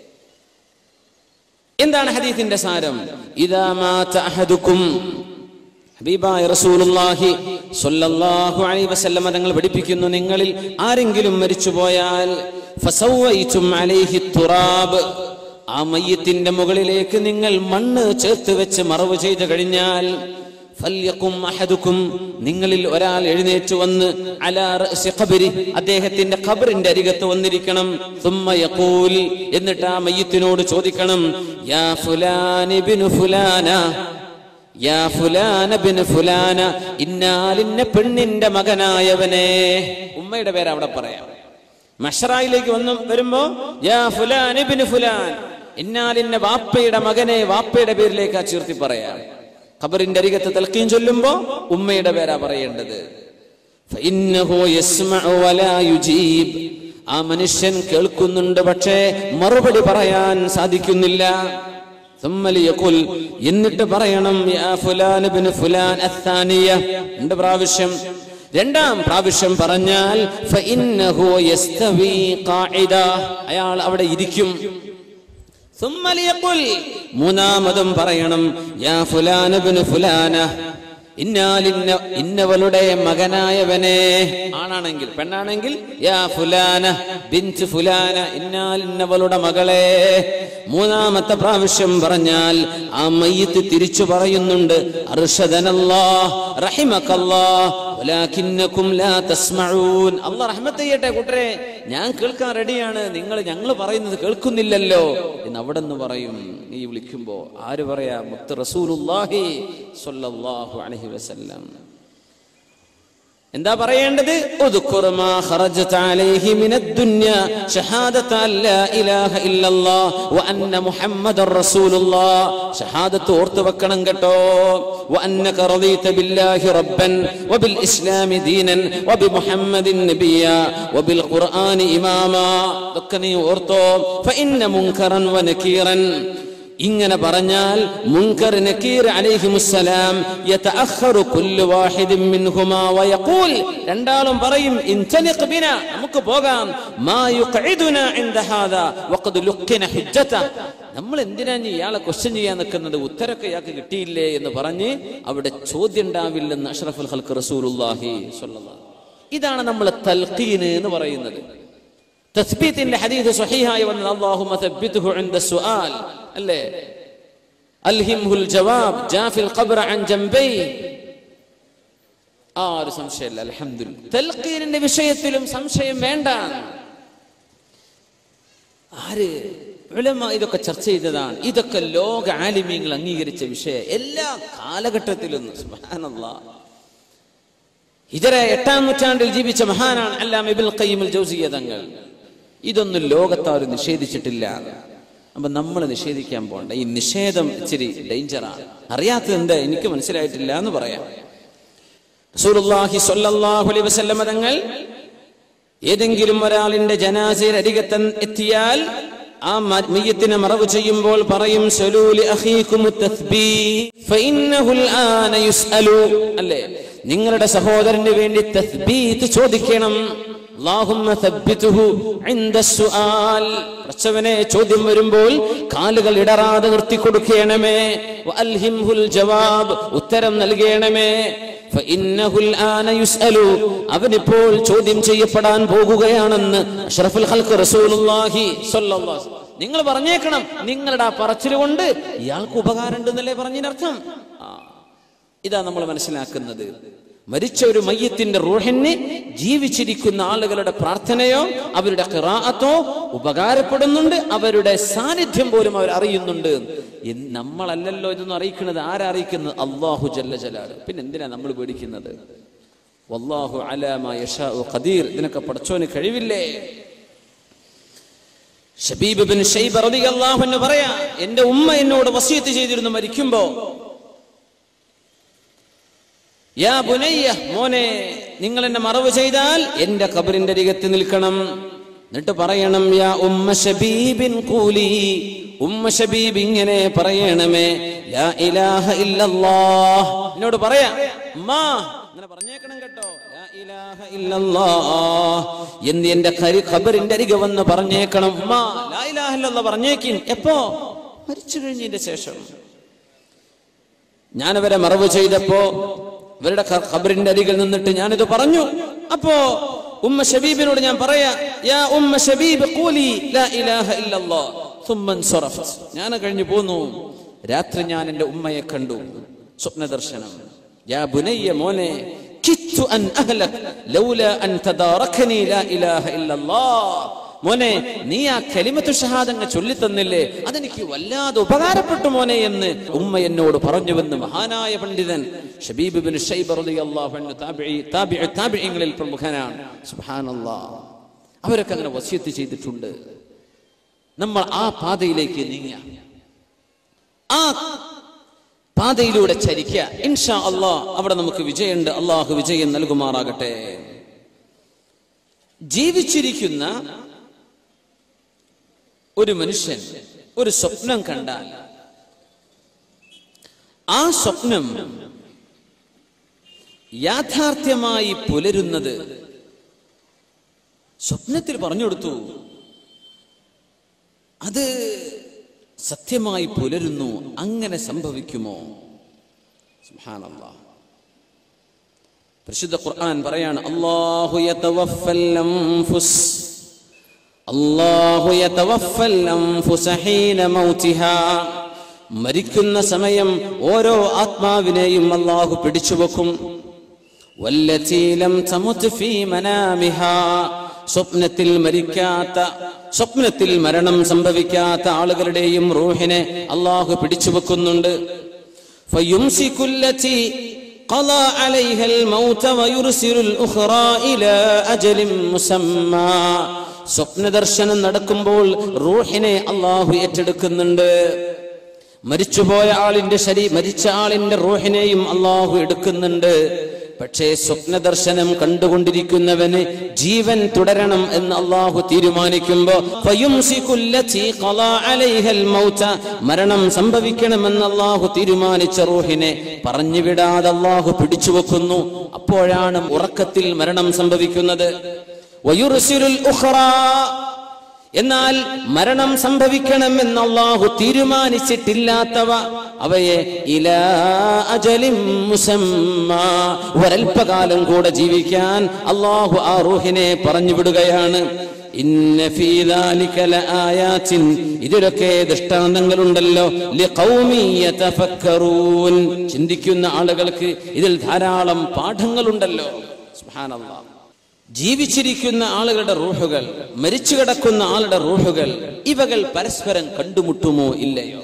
എന്താണ് ഹദീസിന്റെ സാരം ഇദാ മാത അഹദുക്കും ഹബീബായ റസൂലുള്ളാഹി സ്വല്ലല്ലാഹു അലൈഹി വസല്ലമ തങ്ങൾ പഠിപ്പിക്കുന്നു നിങ്ങളിൽ ആരെങ്കിലും മരിച്ചുപോയാൽ ഫസവ്വൈതും അലൈഹി തുറാബ് ആ മയ്യത്തിന്റെ മുകളിലേക്ക് നിങ്ങൾ മണ്ണ് ചേർത്ത് വെച്ച് മറവ് ചെയ്തു കഴിഞ്ഞാൽ ഫല്യക്കും അഹദുക്കും നിങ്ങളിൽ ഒരാൾ എഴുന്നേറ്റ് വന്ന് അലാ റഅ്സി ഖബരി അദ്ദേഹത്തിന്റെ ഖബറിന്റെ അരികത്ത് വന്നിരിക്കണം സുമ്മ യഖൂൽ എന്നിട്ട് ആ മയ്യത്തിനോട് ചോദിക്കണം യാ ഫുലാൻ ഇബ്നു ഫുലാന യാ ഫുലാന ബിൻ ഫുലാന ഇന്നാലിന്ന പെണ്ണിന്റെ മകനായവനെ ഉമ്മയുടെ പേര് അവിടെ പറയാം മഷറായിലേക്ക് വന്നു വരുമ്പോ യാ ഫുലാൻ ബിൻ ഫുലാൻ ഇന്നാലിന്ന വാപ്പയുടെ മകനെ വാപ്പയുടെ പേരിലേക്ക് ആ ചീർത്തി പറയാം ഖബറിന്റെ അരികത്ത് തൽക്കീം ചൊല്ലുമ്പോ ഉമ്മയുടെ പേരാ പറയേണ്ടത് ഫഇന്നഹു യസ്മഉ വലാ യുജീബ് ആ മനുഷ്യൻ കേൾക്കുന്നുണ്ട് പക്ഷേ മറുപടി പറയാൻ സാധിക്കുന്നില്ല ثم ليقل എന്നിട്ട് പറയണം യാ ഫുലാൻ ഇബ്നു ഫുലാൻ അത്താനിയ രണ്ട് പ്രാവശ്യം രണ്ടാം പ്രാവശ്യം പറഞ്ഞാൽ ഫഇന്നഹു യസ്തവി ഖാഇദ അയാൾ അവിടെ ഇരിക്കും ثم ليقل മൂന്നാമതും പറയണം യാ ഫുലാൻ ഇബ്നു ഫുലാന ഇന്നാലിന്ന ഇന്നവളുടെ മകനായവനെ ആണാണെങ്കിൽ പെണ്ണാണെങ്കിൽ യാ ഫുലാന ബിൻറ്റ് ഫുലാന ഇന്നാലിന്നവളുടെ മകളെ മൂന്നാമത്തെ പ്രാവശ്യം പറഞ്ഞാൽ ആ മയ്യത്ത് തിരിച്ചു പറയുന്നുണ്ട് അർഷദനല്ലാ റഹിമക്കല്ലാ വലാകിന്നകും ലാ തസ്മഊൻ അല്ലാഹ് റഹ്മത്ത് ചെയ്യട്ടെ കൂട്ടരെ ഞാൻ കേൾക്കാൻ റെഡിയാണ് നിങ്ങൾ ഞങ്ങൾ പറയുന്നത് കേൾക്കുന്നില്ലല്ലോ എന്ന് അവിടെ നിന്ന് പറയും നീ വിളിക്കുമ്പോ ആര് പറയാ മുത്ത് റസൂലുള്ളാഹി സ്വല്ലല്ലാഹു അലൈഹി വസല്ലം എന്താ പറയേണ്ടത് ഉദ്കുർ മാ ഖറജത അലൈഹി മിനദ് ദുനിയ ഷഹാദത അല്ലാ ഇലാഹ ഇല്ലല്ലാഹ് വ അന്ന മുഹമ്മദർ റസൂലുള്ളാഹ് ഷഹാദത്ത് ഓർത്തു വെക്കണം കേട്ടോ വ അന്നക റളീത ബില്ലാഹി റബ്ബൻ വ ബിൽ ഇസ്ലാമി ദീനൻ വ ബി മുഹമ്മദിൻ നബിയ വ ബിൽ ഖുർആനി ഇമാമാ ഇതൊക്കെ നീ ഓർത്തോ ഫഇന്ന മുൻകറൻ വ നകീറൻ ഇങ്ങനെ പറഞ്ഞാൽ മുൻകർ നക്കീർ അലൈഹിമുസ്സലാം യതഅഖറു കുല്ലു വാഹിദിൻ മിൻഹുമാ വയഖൂൽ രണ്ടാളും പറയും ഇൻതലിഖ് ബിന നമുക്ക് പോകാം മാ യുഖഇദുന ഇൻദ ഹാദാ വഖദ് ലുഖിന ഹുജ്ജത നമ്മൾ എന്തിനാ ഇനി ഇയാളെ ക്വസ്റ്റ്യൻ ചെയ്യാൻ നിൽക്കുന്നത് ഉത്തരമൊക്കെ ഇയാൾക്ക് കിട്ടിയില്ലേ എന്ന് പറഞ്ഞ് അവിടെ ചോദ്യം ഉണ്ടാവില്ലെന്ന് അഷ്റഫുൽ ഖൽഖ് റസൂലുള്ളാഹി സ്വല്ലല്ലാഹു ഇതാണ് നമ്മൾ തൽഖീന് എന്ന് പറയുന്നത് തസ്ബീത്തിന്റെ ഹദീസ് സ്വഹീഹായി വന്നത് അല്ലാഹുമ്മ തബ്ബിത്ഹു ഇൻദ സുആൽ അല്ലേ അൽഹിംഹുൽ ജവാബ് ജാഫിൽ ഖബ്റ അൻ ജംബൈ ആ ഒരു സംശയമില്ല അൽഹംദുലില്ലാ തൽഖീനിന്റെ വിഷയത്തിലും സംശയം വേണ്ട ആര് ഉലമ ഇതൊക്കെ ചർച്ച ചെയ്തതാണ് ഇതൊക്കെ ലോക ആലിമീങ്ങൾ അംഗീകരിച്ച വിഷയം എല്ലാ കാലഘട്ടത്തിലും സുബ്ഹാനല്ലാഹ് ഇതര എട്ടാം നൂറ്റാണ്ടിൽ ജീവിച്ച മഹാനാണ് അല്ലാം ഇബിൽ ഖയ്യിമുൽ ജൗസിയ തങ്ങൾ ഇതൊന്നും ലോകത്താരും നിഷേധിച്ചിട്ടില്ല അപ്പൊ നമ്മൾ നിഷേധിക്കാൻ പോകണ്ട ഈ നിഷേധം ഇച്ചിരി ഡേഞ്ചറാണ് അറിയാത്തത് എന്താ എനിക്ക് മനസ്സിലായിട്ടില്ല എന്ന് പറയാം റസൂലുള്ളാഹി സ്വല്ലല്ലാഹു അലൈഹി വസല്ലമ തങ്ങൾ ഏതെങ്കിലും ഒരാളിന്റെ ജനാസയിൽ അരികത്ത് എത്തിയാൽ ആ മ- മയ്യത്തിനെ മറവ് ചെയ്യുമ്പോൾ പറയും സലൂലി അഖീകുമു തസ്ബീഹ് ഫഇന്നഹുൽ ആന യുസ്അലു അല്ലേ നിങ്ങളുടെ സഹോദരന് വേണ്ടി തസ്ബീത്ത് ചോദിക്കണം അല്ലാഹുമ്മ തബ്ബിതുഹു ഇൻദ സുആൽ പ്രച്ചവനെ ചോദ്യം വരുമ്പോൾ കാലുകൾ ഇടറാതെ നിർത്തി കൊടുക്കണമേ വഅൽഹിംഹുൽ ജവാബ് ഉത്തരം നൽകണമേ ഫഇന്നഹുൽ ആന യുസ്അലു അവനിപ്പോൾ ചോദ്യം ചെയ്യപ്പെടാൻ പോകുകയാണെന്ന് അഷ്റഫുൽ ഖൽഖ് റസൂലുള്ളാഹി സ്വല്ലല്ലാഹു അലൈഹി വസല്ലം. നിങ്ങൾ പറഞ്ഞേക്കണം നിങ്ങളുടെ ആ പറച്ചിൽ കൊണ്ട് ഇയാൾക്ക് ഉപകാരം ഉണ്ടെന്നല്ലേ പറഞ്ഞതിനർത്ഥം ആ ഇതാ നമ്മൾ മനസ്സിലാക്കുന്നത് മരിച്ച ഒരു മയ്യത്തിന്റെ റൂഹിന് ജീവിച്ചിരിക്കുന്ന ആളുകളുടെ പ്രാർത്ഥനയോ അവരുടെ ഖിറാഅത്തോ ഉപകാരപ്പെടുന്നുണ്ട് അവരുടെ സാന്നിധ്യം പോലും അവർ അറിയുന്നുണ്ട് എന്ന് നമ്മളല്ലല്ലോ ഇതൊന്നും അറിയിക്കുന്നത് ആരാ അറിയിക്കുന്നത് അള്ളാഹു ജല്ല ജലാല് പിന്നെ എന്തിനാ നമ്മൾ പേടിക്കുന്നത് വല്ലാഹു അലാമ യശാഉ ഖദീർ ഇതിനൊക്കെ പഠിച്ചോന് കഴിവില്ലേ ഷബീബ് ബിൻ ഷൈബ റളിയല്ലാഹു അൻഹു പറയാ എന്റെ ഉമ്മ എന്നോട് വസിയത്ത് ചെയ്തിരുന്നു മരിക്കുമ്പോ യാ ബുനയ്യ മോനെ നിങ്ങൾ എന്നെ മറവ് ചെയ്താൽ എന്റെ കബറിന്റെ അരികത്ത് നിൽക്കണം എന്നിട്ട് പറയണം യാ ഉമ്മ ഷബീബിൻ കൂലി ഉമ്മ ഷബീബ് ഇങ്ങനെ പറയണമേ ലാ ഇലാഹ ഇല്ലല്ലാഹ് എന്നോട് പറയാ ഉമ്മാ ഇങ്ങനെ പറഞ്ഞേക്കണം കേട്ടോ ലാ ഇലാഹ ഇല്ലല്ലാഹ് എന്ന് എന്റെ കരി ഖബറിന്റെ അരികെ വന്ന് പറഞ്ഞേക്കണം ഉമ്മാ ലാ ഇലാഹ ഇല്ലല്ലാഹ് പറഞ്ഞേക്കിൻ എപ്പോ മരിച്ചു കഴിഞ്ഞതിന്റെ ശേഷം ഞാനവരെ മറവ് ചെയ്തപ്പോ ഇവരുടെ ഖ- ഖബറിന്റെ അരികിൽ നിന്നിട്ട് ഞാനിത് പറഞ്ഞു അപ്പോ ഉമ്മ ഷബീബിനോട് ഞാൻ പറയാ യാ ഉമ്മ ഷബീബ് ഖൂലി ലാ ഇലാഹ ഇല്ലല്ലാഹ് ثم انصرفت ഞാൻ കഴിഞ്ഞു പോന്നു രാത്രി ഞാൻ എൻ്റെ ഉമ്മയെ കണ്ടു സ്വപ്ന ദർശനം യാ ബുനയ്യ മോനെ കിത്തു അൻ അഹ്ലക് ലൗലാ അൻ തദാറകനി ലാ ഇലാഹ ഇല്ലല്ലാഹ് മോനെ നീ ആ കലിമത്തു ഷഹാദങ്ങ് ചൊല്ലിത്തന്നില്ലേ അതെനിക്ക് വല്ലാതെ ഉപകാരപ്പെട്ടു മോനെ എന്ന് ഉമ്മ എന്നോട് പറഞ്ഞുവെന്ന് മഹാനായ പണ്ഡിതൻ ഷബീബ് ബിൻ ഷൈബ റളിയല്ലാഹു അൻഹു താബിഈ താബിഈ താബിഈങ്ങളിൽ പ്രമുഖനാണ് സുബ്ഹാനല്ലാഹ് അവരൊക്കെ അങ്ങനെ വസിയത്ത് ചെയ്തിട്ടുണ്ട് നമ്മൾ ആ പാതയിലേക്ക് നീങ്ങുക ആ പാതയിലൂടെ ചരിക്കുക ഇൻഷാ അള്ളാഹ് അവിടെ നമുക്ക് വിജയമുണ്ട് അള്ളാഹു വിജയം നൽകുമാറാകട്ടെ ജീവിച്ചിരിക്കുന്ന ഒരു മനുഷ്യൻ ഒരു സ്വപ്നം കണ്ടാൽ ആ സ്വപ്നം യാഥാർത്ഥ്യമായി പുലരുന്നത് സ്വപ്നത്തിൽ പറഞ്ഞു കൊടുത്തു അത് സത്യമായി പുലരുന്നു അങ്ങനെ സംഭവിക്കുമോ സുബ്ഹാനല്ലാഹ് പരിശുദ്ധ ഖുർആൻ പറയാണ് അല്ലാഹു യതവഫൽ അൻഫുസ് അല്ലാഹു യതവഫൽ അൻഫുസ ഹീന മൗതിഹാ മരിക്കുന്ന സമയം ഓരോ ആത്മാവിനെയും അല്ലാഹു പിടിച്ചുവെക്കും വല്ലതീ ലം തമുത് ഫീ മനാമിഹാ സ്വപ്നത്തിൽ മരിക്കാത്ത സ്വപ്നത്തിൽ മരണം സംഭവിക്കാത്ത ആളുകളുടെയും റൂഹിനെ അള്ളാഹു പിടിച്ചു വെക്കുന്നുണ്ട് فيمسك التي قضى عليها الموت ويرسل الأخرى إلى أجل مسمى സ്വപ്ന ദർശനം നടക്കുമ്പോൾ റൂഹിനെ അള്ളാഹു ഏറ്റെടുക്കുന്നുണ്ട് മരിച്ചുപോയ ആളിന്റെ ശരീ മരിച്ച ആളിന്റെ റൂഹിനെയും അള്ളാഹു എടുക്കുന്നുണ്ട് പക്ഷേ സ്വപ്ന ദർശനം കണ്ടുകൊണ്ടിരിക്കുന്നവന് ജീവൻ തുടരണം എന്ന് അള്ളാഹു തീരുമാനിക്കുമ്പോ ഫയുംസികുല്ലതി ഖളാ അലൈഹൽ മൗത മരണം സംഭവിക്കണമെന്ന് അള്ളാഹു തീരുമാനിച്ച റൂഹിനെ പറഞ്ഞു വിടാതെ അള്ളാഹു പിടിച്ചു വെക്കുന്നു അപ്പോഴാണ് ഉറക്കത്തിൽ മരണം സംഭവിക്കുന്നത് വയുർസിലുൽ ഉഖ്റാ എന്നാൽ മരണം സംഭവിക്കണമെന്ന് അള്ളാഹു തീരുമാനിച്ചിട്ടില്ലാത്തവ അവയെ ഇലാ അജലിം മുസമ്മ ഒരൽപ്പകാലം കൂടെ ജീവിക്കാൻ അള്ളാഹു ആ റൂഹിനെ പറഞ്ഞു വിടുകയാണ് ഇന്ന ഫീ ദാലിക ലആയാത്തിൻ ഇതിലൊക്കെ ദൃഷ്ടാന്തങ്ങളുണ്ടല്ലോ ലിഖൗമി യതഫക്കറൂൻ ചിന്തിക്കുന്ന ആളുകൾക്ക് ഇതിൽ ധാരാളം പാഠങ്ങളുണ്ടല്ലോ സുബ്ഹാനല്ലാഹ് ജീവിച്ചിരിക്കുന്ന ആളുകളുടെ റൂഹുകൾ മരിച്ചു കിടക്കുന്ന ആളുടെ റൂഹുകൾ ഇവകൾ പരസ്പരം കണ്ടുമുട്ടുമോ ഇല്ലയോ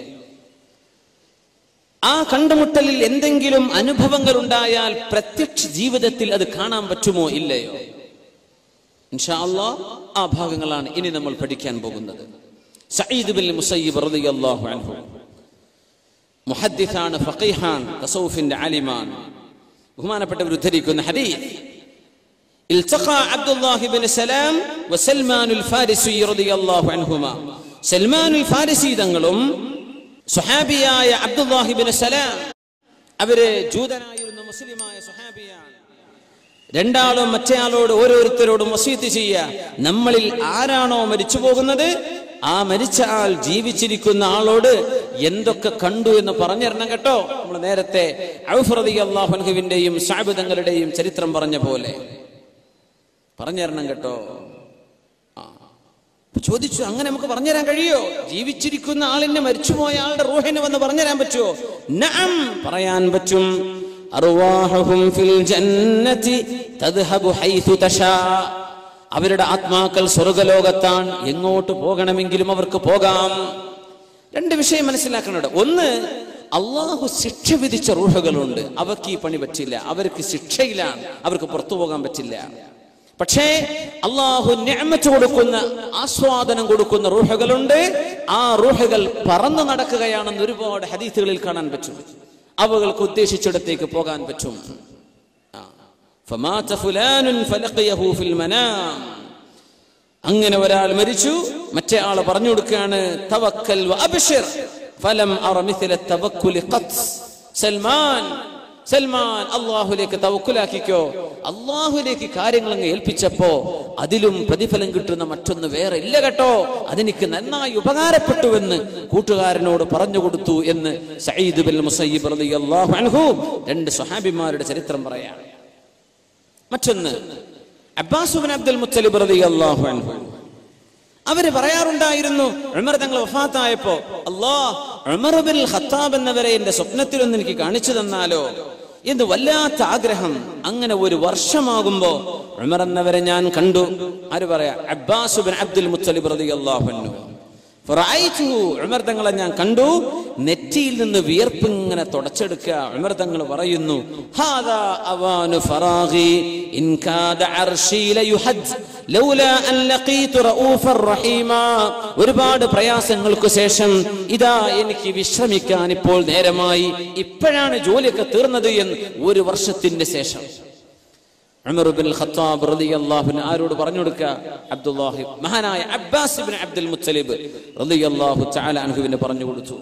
ആ കണ്ടുമുട്ടലിൽ എന്തെങ്കിലും അനുഭവങ്ങൾ ഉണ്ടായാൽ പ്രത്യക്ഷ ജീവിതത്തിൽ അത് കാണാൻ പറ്റുമോ ഇല്ലയോ ഇൻഷാ അല്ലാഹ് ആ ഭാഗങ്ങളാണ് ഇനി നമ്മൾ പഠിക്കാൻ പോകുന്നത് സഈദ് ബിൻ മുസയ്യിബ് റളിയല്ലാഹു അൻഹു മുഹദ്ദിസാണ് ഫഖീഹാൻ തസൗഫിന്റെ ആലിമാൻ ബഹുമാനപ്പെട്ടവർ ഉദ്ധരിക്കുന്ന ഹദീസ് التقى عبد الله بن سلام وسلمان الفارسي رضي الله عنهما സൽമാൻ ഫാരിസി തങ്ങളും സുഹാബിയായ അബ്ദുല്ലാഹി ബിൻ സലാം അവര് ജൂതനായിരുന്ന മുസ്ലിമായ സുഹാബിയാണ് രണ്ടാളും മറ്റേയാളോട് ഓരോരുത്തരോടും വസീത്ത് ചെയ്യുക നമ്മളിൽ ആരാണോ മരിച്ചു പോകുന്നത് ആ മരിച്ച ആൾ ജീവിച്ചിരിക്കുന്ന ആളോട് എന്തൊക്കെ കണ്ടു എന്ന് പറഞ്ഞിരണം കേട്ടോ നമ്മൾ നേരത്തെ ഔഫ്രദി അള്ളാഹുൻഹുവിന്റെയും സാബിതങ്ങളുടെയും ചരിത്രം പറഞ്ഞ പോലെ പറഞ്ഞിരണം കേട്ടോ ആ. അപ്പൊ ചോദിച്ചു അങ്ങനെ നമുക്ക് പറഞ്ഞുതരാൻ കഴിയോ ജീവിച്ചിരിക്കുന്ന ആളിനെ മരിച്ചുപോയ ആളുടെ റൂഹിന് വന്ന് പറഞ്ഞുതരാൻ പറ്റുമോ നഅം പറയാൻ പറ്റും അർവാഹുഹും ഫിൽ ജന്നതി തദ്ഹബു ഹൈഥു തശാ അവരുടെ ആത്മാക്കൾ സ്വർഗലോകത്താണ് എങ്ങോട്ട് പോകണമെങ്കിലും അവർക്ക് പോകാം രണ്ട് വിഷയം മനസ്സിലാക്കുന്നുണ്ട് ഒന്ന് അള്ളാഹു ശിക്ഷ വിധിച്ച റൂഹകളുണ്ട് അവർക്ക് ഈ പണി പറ്റില്ല അവർക്ക് ശിക്ഷയിലാണ് അവർക്ക് പുറത്തു പോകാൻ പറ്റില്ല പക്ഷേ അള്ളാഹു ഞാമത്ത് കൊടുക്കുന്ന ആസ്വാദനം കൊടുക്കുന്ന റൂഹകളുണ്ട് ആ റൂഹകൾ പറന്നു നടക്കുകയാണെന്ന് ഒരുപാട് ഹദീസുകളിൽ കാണാൻ പറ്റും അവകൾക്ക് ഉദ്ദേശിച്ചിടത്തേക്ക് പോകാൻ പറ്റും ആ. ഫമാത ഫുലാനുൻ ഫലഖിയഹു ഫിൽ മനാം അങ്ങനെ ഒരാൾ മരിച്ചു മറ്റേ ആള് പറഞ്ഞു കൊടുക്കുകയാണ് തവക്കൽ വ അബ്ശിർ ഫലം അറ മിഥല തവക്കുലി ഖത്ത് സൽമാൻ സൽമാൻ അള്ളാഹുലേക്ക് തവക്കുലാക്കിക്കോ അള്ളാഹുലേക്ക് കാര്യങ്ങൾ അങ്ങ് ഏൽപ്പിച്ചപ്പോ അതിലും പ്രതിഫലം കിട്ടുന്ന മറ്റൊന്ന് വേറെ ഇല്ല കേട്ടോ അതെനിക്ക് നന്നായി ഉപകാരപ്പെട്ടുവെന്ന് കൂട്ടുകാരനോട് പറഞ്ഞു കൊടുത്തു എന്ന് സയ്യിദ് ബിൻ മുസയ്യിബ് റളിയല്ലാഹു അൻഹു രണ്ട് സ്വഹാബിമാരുടെ ചരിത്രം പറയാം മറ്റൊന്ന് അബ്ബാസുബിൻ അബ്ദുൽ മുത്തലിബ് റളിയല്ലാഹു അൻഹു അവര് പറയാറുണ്ടായിരുന്നു ഉമർ തങ്ങൾ വഫാത്തായപ്പോ അല്ലാ ഉമർ ബിൻ ഖത്താബ് എന്നവരെ എന്റെ സ്വപ്നത്തിലൊന്ന് എനിക്ക് കാണിച്ചു തന്നാലോ എന്ന് വല്ലാത്ത ആഗ്രഹം അങ്ങനെ ഒരു വർഷമാകുമ്പോ ഉമർ എന്നവരെ ഞാൻ കണ്ടു ആര് പറയാ അബ്ബാസുബിൻ അബ്ദുൽ മുത്തലിബ് റളിയല്ലാഹു അൻഹു ഫറഅയ്തുഹു, ഉമർ തങ്ങളെ ഞാൻ കണ്ടു നെറ്റിയിൽ നിന്ന് വിയർപ്പ് ഇങ്ങനെ തുടച്ചെടുക്കുക ഉമർ തങ്ങൾ പറയുന്നു ഹാദാ അവാനു ഫറാഗി ഇൻ കാദ അർശി ലയുഹദ് ലൗലാ അൻ ലഖീതു റഊഫർ റഹീമാ ഒരുപാട് പ്രയാസങ്ങൾക്ക് ശേഷം ഇതാ എനിക്ക് വിശ്രമിക്കാൻ ഇപ്പോൾ നേരമായി ഇപ്പോഴാണ് ജോലിയൊക്കെ തീർന്നത് എന്ന് ഒരു വർഷത്തിന്റെ ശേഷം ഉമർ ബിൻ ഖത്താബ് റളിയല്ലാഹു അൻഹു ആരോട് പറഞ്ഞു കൊടുക്കുക അബ്ദുല്ലാഹി മഹാനായ അബ്ബാസ് ഇബ്നു അബ്ദുൽ മുത്തലിബ് റളിയല്ലാഹു തആല അൻഹുവിനെ പറഞ്ഞു കൊടുത്തു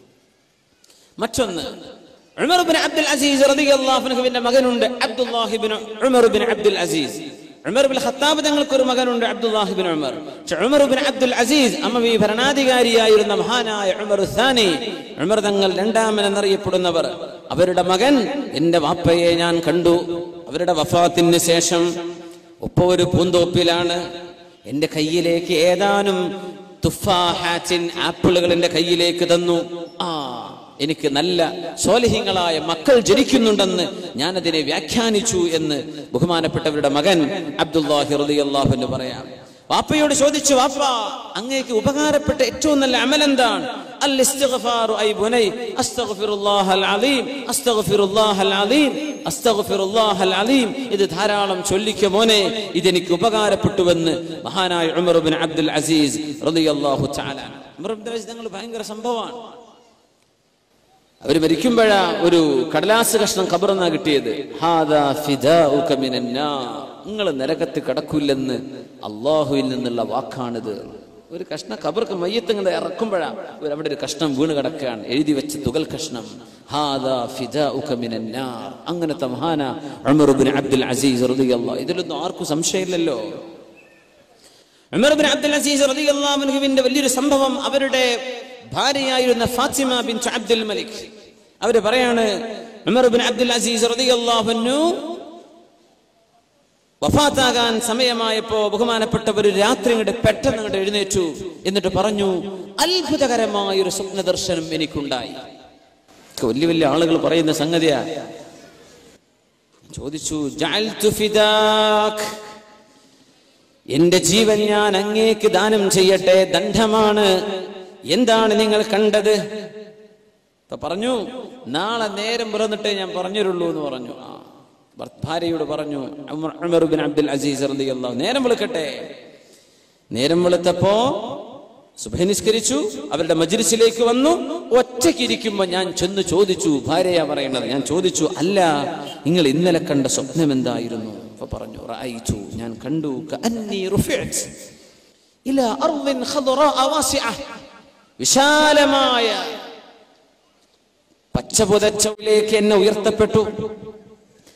മറ്റൊന്ന് ഉമർ ബിൻ അബ്ദുൽ അസീസ് റളിയല്ലാഹു അൻഹുവിന്റെ മകനുണ്ട് അബ്ദുല്ലാഹി ബിൻ ഉമർ ബിൻ അബ്ദുൽ അസീസ് ഉമർ ബിൻ ഖത്താബ് തങ്ങൾക്ക് ഒരു മകനുണ്ട് അബ്ദുല്ലാഹി ബിൻ ഉമർ പക്ഷെ ഉമർ ബിൻ അബ്ദുൽ അസീസ് അമ്മവി ഭരണാധികാരിയായിരുന്ന മഹാനായ ഉമർ സാനി ഉമർ തങ്ങൾ രണ്ടാമൻ എന്നറിയപ്പെടുന്നവർ അവരുടെ മകൻ എന്റെ വാപ്പയെ ഞാൻ കണ്ടു അവരുടെ വഫാത്തിന് ശേഷം ഒപ്പ ഒരു പൂന്തോപ്പിലാണ് എന്റെ കയ്യിലേക്ക് ഏതാനും തുഫാഹാറ്റിൻ ആപ്പിളുകൾ എന്റെ കയ്യിലേക്ക് തന്നു ആ എനിക്ക് നല്ല സോലഹിങ്ങളായ മക്കൾ ജനിക്കുന്നുണ്ടെന്ന് ഞാൻ അതിനെ വ്യാഖ്യാനിച്ചു എന്ന് ബഹുമാനപ്പെട്ടവരുടെ മകൻ അബ്ദുല്ലാഹി റളിയല്ലാഹു എന്ന് പറയാം വാപ്പയോട് ചോദിച്ചു വാപ്പ അങ്ങേക്ക് ഉപകാരപ്പെട്ട ഏറ്റവും നല്ല അമൽ എന്താണ് അൽ ഇസ്തിഗ്ഫാറു ഐ ബുനൈ അസ്തഗ്ഫിറുല്ലാഹൽ അലീം അസ്തഗ്ഫിറുല്ലാഹൽ അലീം അസ്തഗ്ഫിറുല്ലാഹൽ അലീം ഇത് ധാരാളം ചൊല്ലിക്ക മോനെ ഇതെനിക്ക് ഉപകാരപ്പെട്ടുവെന്ന് മഹാനായ ഉമർ ബിൻ അബ്ദുൽ അസീസ് റളിയല്ലാഹു തആല ഉമർ ബിൻ അസീസ് തങ്ങൾ ഭയങ്കര സംഭവമാണ് അവർ മരിക്കുമ്പോഴാ ഒരു കടലാസ് കഷ്ണം കബറന്നാ കിട്ടിയത് ഹാദാ ഫിദാഉക മിനന്നാർ. നിങ്ങൾ നരകത്ത് കടക്കില്ലെന്ന് അള്ളാഹുവിൽ നിന്നുള്ള വാക്കാണിത് ഒരു കഷ്ണം കബർക്ക് മയ്യത്ത് ഇങ്ങനെ ഇറക്കുമ്പോഴാ ഒരു അവിടെ ഒരു കഷ്ണം വീണ് കിടക്കുകയാണ് എഴുതി വെച്ച തുകൽ കഷ്ണം ഹാദാ ഫിദാഉക മിനന്നാർ. അങ്ങനത്തെ മഹാന ഉമർ ബിൻ അബ്ദുൽ അസീസ് റളിയല്ലാഹു ഇതിലൊന്നും ആർക്കും സംശയമില്ലല്ലോ ഉമർ ബിൻ അബ്ദുൽ അസീസ് റളിയല്ലാഹു അൻഹുവിന്റെ വലിയൊരു സംഭവം അവരുടെ ഭാര്യയായിരുന്ന ഫാത്തിമ ബിൻ അബ്ദുൽ മലിക് അവര് പറയാണ് ഉമർ ബിൻ അബ്ദുൽ അസീസ് റളിയല്ലാഹു അൻഹു വഫാത്താകാൻ സമയമായപ്പോ ബഹുമാനപ്പെട്ടവർ രാത്രി ഇങ്ങോട്ട് പെട്ടെന്ന് അങ്ങോട്ട് എഴുന്നേറ്റു എന്നിട്ട് പറഞ്ഞു അത്ഭുതകരമായ ഒരു സ്വപ്ന ദർശനം എനിക്കുണ്ടായി ഒക്കെ വലിയ വലിയ ആളുകൾ പറയുന്ന സംഗതിയാ ചോദിച്ചു ജഅൽതു ഫിദാക് എന്റെ ജീവൻ ഞാൻ അങ്ങേക്ക് ദാനം ചെയ്യട്ടെ ദണ്ഡമാണ് എന്താണ് നിങ്ങൾ കണ്ടത് അപ്പൊ പറഞ്ഞു നാളെ നേരം പിറന്നിട്ടേ ഞാൻ പറഞ്ഞുള്ളൂ എന്ന് പറഞ്ഞു ആ ഭർ- ഭാര്യയോട് പറഞ്ഞു ഉമർ- ഉമർ ബിൻ അബ്ദുൽ അസീസ് റളിയല്ലാഹു നേരം വെളുക്കട്ടെ നേരം വെളുത്തപ്പോ സുബഹി നിസ്കരിച്ചു അവരുടെ മജ്ലിസിലേക്ക് വന്നു ഒറ്റയ്ക്കിരിക്കുമ്പോ ഞാൻ ചെന്ന് ചോദിച്ചു ഭാര്യയാ പറയേണ്ടത് ഞാൻ ചോദിച്ചു അല്ല നിങ്ങൾ ഇന്നലെ കണ്ട സ്വപ്നം എന്തായിരുന്നു അപ്പൊ പറഞ്ഞു റഅയ്തു ഞാൻ കണ്ടു കഅന്നി റുഫിഅത് ഇലാ അർദിൻ ഖദറാ വാസിഅ വിശാലമായ പച്ചപുതച്ചവിലേക്ക് എന്നെ ഉയർത്തപ്പെട്ടു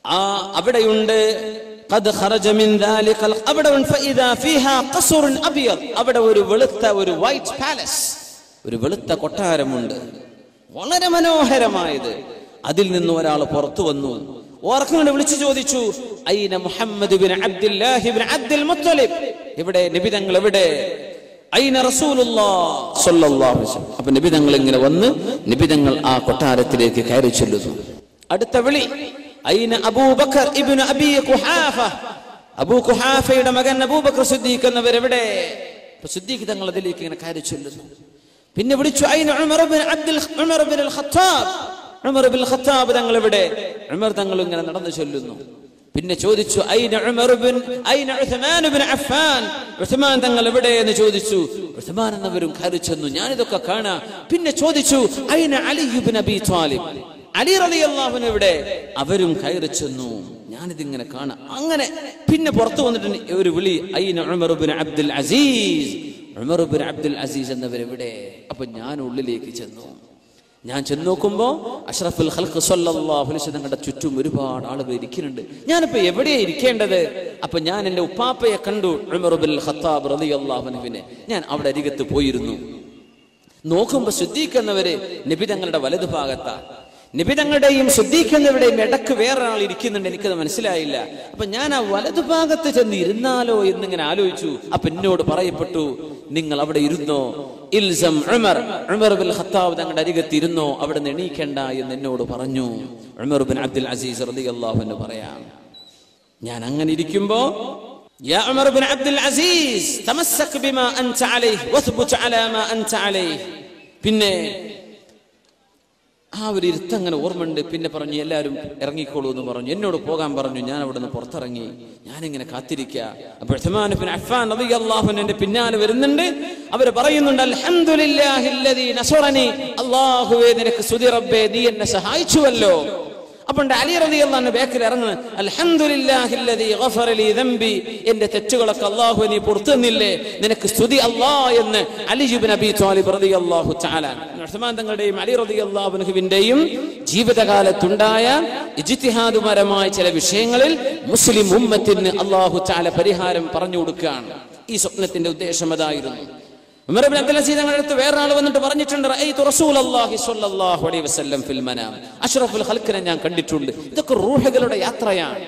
ആ അവിടെയുണ്ട് قد خرج من ذلك ال- അവിടെ ഉണ്ട് فإذا فيها قصر أبيض അവിടെ ഒരു വെളുത്ത ഒരു വൈറ്റ് പാലസ് ഒരു വെളുത്ത കൊട്ടാരമുണ്ട് വളരെ മനോഹരമായത് അതിൽ നിന്ന് ഒരാൾ പുറത്തു വന്നു ഓർക്കുന്നുണ്ട് വിളിച്ചു ചോദിച്ചു ഐന മുഹമ്മദ് ബിൻ അബ്ദുല്ലാഹി ബിൻ അബ്ദുൽ മുത്തലിബ് ഇവിടെ നിബിതങ്ങൾ എവിടെ ഐന റസൂലുള്ളാഹ് സ്വല്ലല്ലാഹു അലൈഹി വസല്ലം അപ്പൊ നിബിതങ്ങൾ ഇങ്ങനെ വന്ന് നിബിതങ്ങൾ ആ കൊട്ടാരത്തിലേക്ക് കയറി ചെല്ലുന്നു അടുത്ത വിളി ഐന അബൂബക്കർ ഇബ്നു അബീ ഖുഹാഫ അബൂ ഖുഹാഫയുടെ മകൻ അബൂബക്കർ സിദ്ദീഖ് എന്നവർ എവിടെ അപ്പൊ സിദ്ദീഖ് തങ്ങൾ അതിലേക്ക് ഇങ്ങനെ കയറി ചെല്ലുന്നു പിന്നെ വിളിച്ചു ഐന ഉമർ ബിൻ അബ്ദുൽ ഉമർ ബിൻ അൽ ഖത്താബ് ഉമർ ബിൻ ഖത്താബ് തങ്ങൾ എവിടെ ഉമർ തങ്ങൾ ഇങ്ങനെ നടന്നു ചൊല്ലുന്നു പിന്നെ ചോദിച്ചു ഐന ഉമർ ബിൻ ഐന ഉസ്മാൻ ബിൻ അഫ്ഫാൻ ഉസ്മാൻ തങ്ങൾ എവിടെ എന്ന് ചോദിച്ചു ഉസ്മാൻ എന്നവരും കയറി ചെന്നു ഞാനിതൊക്കെ കാണാം പിന്നെ ചോദിച്ചു ഐന അലി ബിൻ അബി ത്വാലിബ് അലി റളിയല്ലാഹു അൻഹു എവിടെ അവരും കയറി ചെന്നു ഞാനിതിങ്ങനെ കാണാം അങ്ങനെ പിന്നെ പുറത്തു വന്നിട്ട് ഒരു വിളി ഐന ഉമർ ബിൻ അബ്ദുൽ അസീസ് ഉമർ ബിൻ അബ്ദുൽ അസീസ് എന്നവരെവിടെ അപ്പൊ ഞാൻ ഉള്ളിലേക്ക് ചെന്നു ഞാൻ ചെന്ന് നോക്കുമ്പോ അഷ്റഫുൽ ഖൽഖ് സല്ലല്ലാഹു അലൈഹി വസല്ലം തങ്ങളുടെ ചുറ്റും ഒരുപാട് ആളുകൾ ഇരിക്കുന്നുണ്ട് ഞാനിപ്പോ എവിടെയാ ഇരിക്കേണ്ടത് അപ്പൊ ഞാൻ എന്റെ ഉപ്പാപ്പയെ കണ്ടു ഉമർ ബിൻ ഖത്താബ് റളിയല്ലാഹു അൻഹുവിനെ ഞാൻ അവിടെ അരികത്ത് പോയിരുന്നു നോക്കുമ്പോ ശ്രദ്ധിക്കുന്നവര് നിബിതങ്ങളുടെ വലതു ഭാഗത്താണ് നിബിതങ്ങളുടെയും ശ്രദ്ധിക്കുന്നവരുടെയും ഇടക്ക് വേറൊരാൾ ഇരിക്കുന്നുണ്ട് എനിക്കത് മനസ്സിലായില്ല അപ്പൊ ഞാൻ ആ വലതുഭാഗത്ത് ചെന്ന് ഇരുന്നാലോ എന്നിങ്ങനെ ആലോചിച്ചു അപ്പൊ എന്നോട് പറയപ്പെട്ടു നിങ്ങൾ അവിടെ ഇരുന്നോ ഇൽസം ഉമർ ഉമർ ബിൻ ഖത്താബ് തങ്ങളുടെ അരികത്ത് ഇരുന്നോ അവിടെ നിന്ന് എണീക്കണ്ട എന്ന് എന്നോട് പറഞ്ഞു ഉമർ ബിൻ അബ്ദുൽ അസീസ് റളിയല്ലാഹു അൻഹു പറയാം ഞാൻ അങ്ങനെ ഇരിക്കുമ്പോ يا عمر بن عبد العزيز تمسك بما أنت عليه واثبت على ما أنت عليه പിന്നെ ആ ഒരു ഇരുത്തം അങ്ങനെ ഓർമ്മയുണ്ട് പിന്നെ പറഞ്ഞു എല്ലാവരും ഇറങ്ങിക്കോളൂ എന്ന് പറഞ്ഞു എന്നോട് പോകാൻ പറഞ്ഞു ഞാൻ അവിടെ നിന്ന് പുറത്തിറങ്ങി ഞാനിങ്ങനെ കാത്തിരിക്കുക അപ്പോൾ ഉസ്മാൻ ബിൻ അഫ്ഫാൻ റളിയല്ലാഹു അൻഹു എന്റെ പിന്നാലെ വരുന്നുണ്ട് അവർ പറയുന്നുണ്ട് അൽഹംദുലില്ലാഹില്ലദീ നസറനി അല്ലാഹുവേ നിനക്ക് സ്തുതി റബ്ബേ നീ എന്നെ സഹായിച്ചുവല്ലോ അപ്പോൾ അലി റളിയല്ലാഹു ബേക്കിൽ ഇറങ്ങുന്നു അൽഹംദുലില്ലാഹില്ലദീ ഗഫറ ലീ ദംബി എന്റെ തെറ്റുകളൊക്കെ അല്ലാഹു നീ പുറത്തു തന്നില്ലേ നിനക്ക് സ്തുതി അല്ലാ എന്ന് അലി ഇബ്നു അബീ ത്വാലിബ് റളിയല്ലാഹു തആല ഉസ്മാൻ തങ്ങളുടെയും അലി റളിയല്ലാഹു അൻഹുവിന്റെയും ജീവിതകാലത്തുണ്ടായ ഇജ്തിഹാദുപരമായ ചില വിഷയങ്ങളിൽ മുസ്ലിം ഉമ്മത്തിന് അല്ലാഹു തആല പരിഹാരം പറഞ്ഞു കൊടുക്കുകയാണ് ഈ സ്വപ്നത്തിന്റെ ഉദ്ദേശം അതായിരുന്നു ഉമർ ഇബ്നു അബ്ദുൽ അസീസ് തങ്ങളുടെ അടുത്ത് വേറെ ആൾ വന്നിട്ട് പറഞ്ഞിട്ടുണ്ട് റഅയ്തു റസൂലല്ലാഹി സ്വല്ലല്ലാഹു അലൈഹി വസല്ലം ഫിൽ മനാം അഷ്റഫുൽ ഖൽഖിനെ ഞാൻ കണ്ടിട്ടുണ്ട് ഇതൊക്കെ റൂഹുകളുടെ യാത്രയാണ്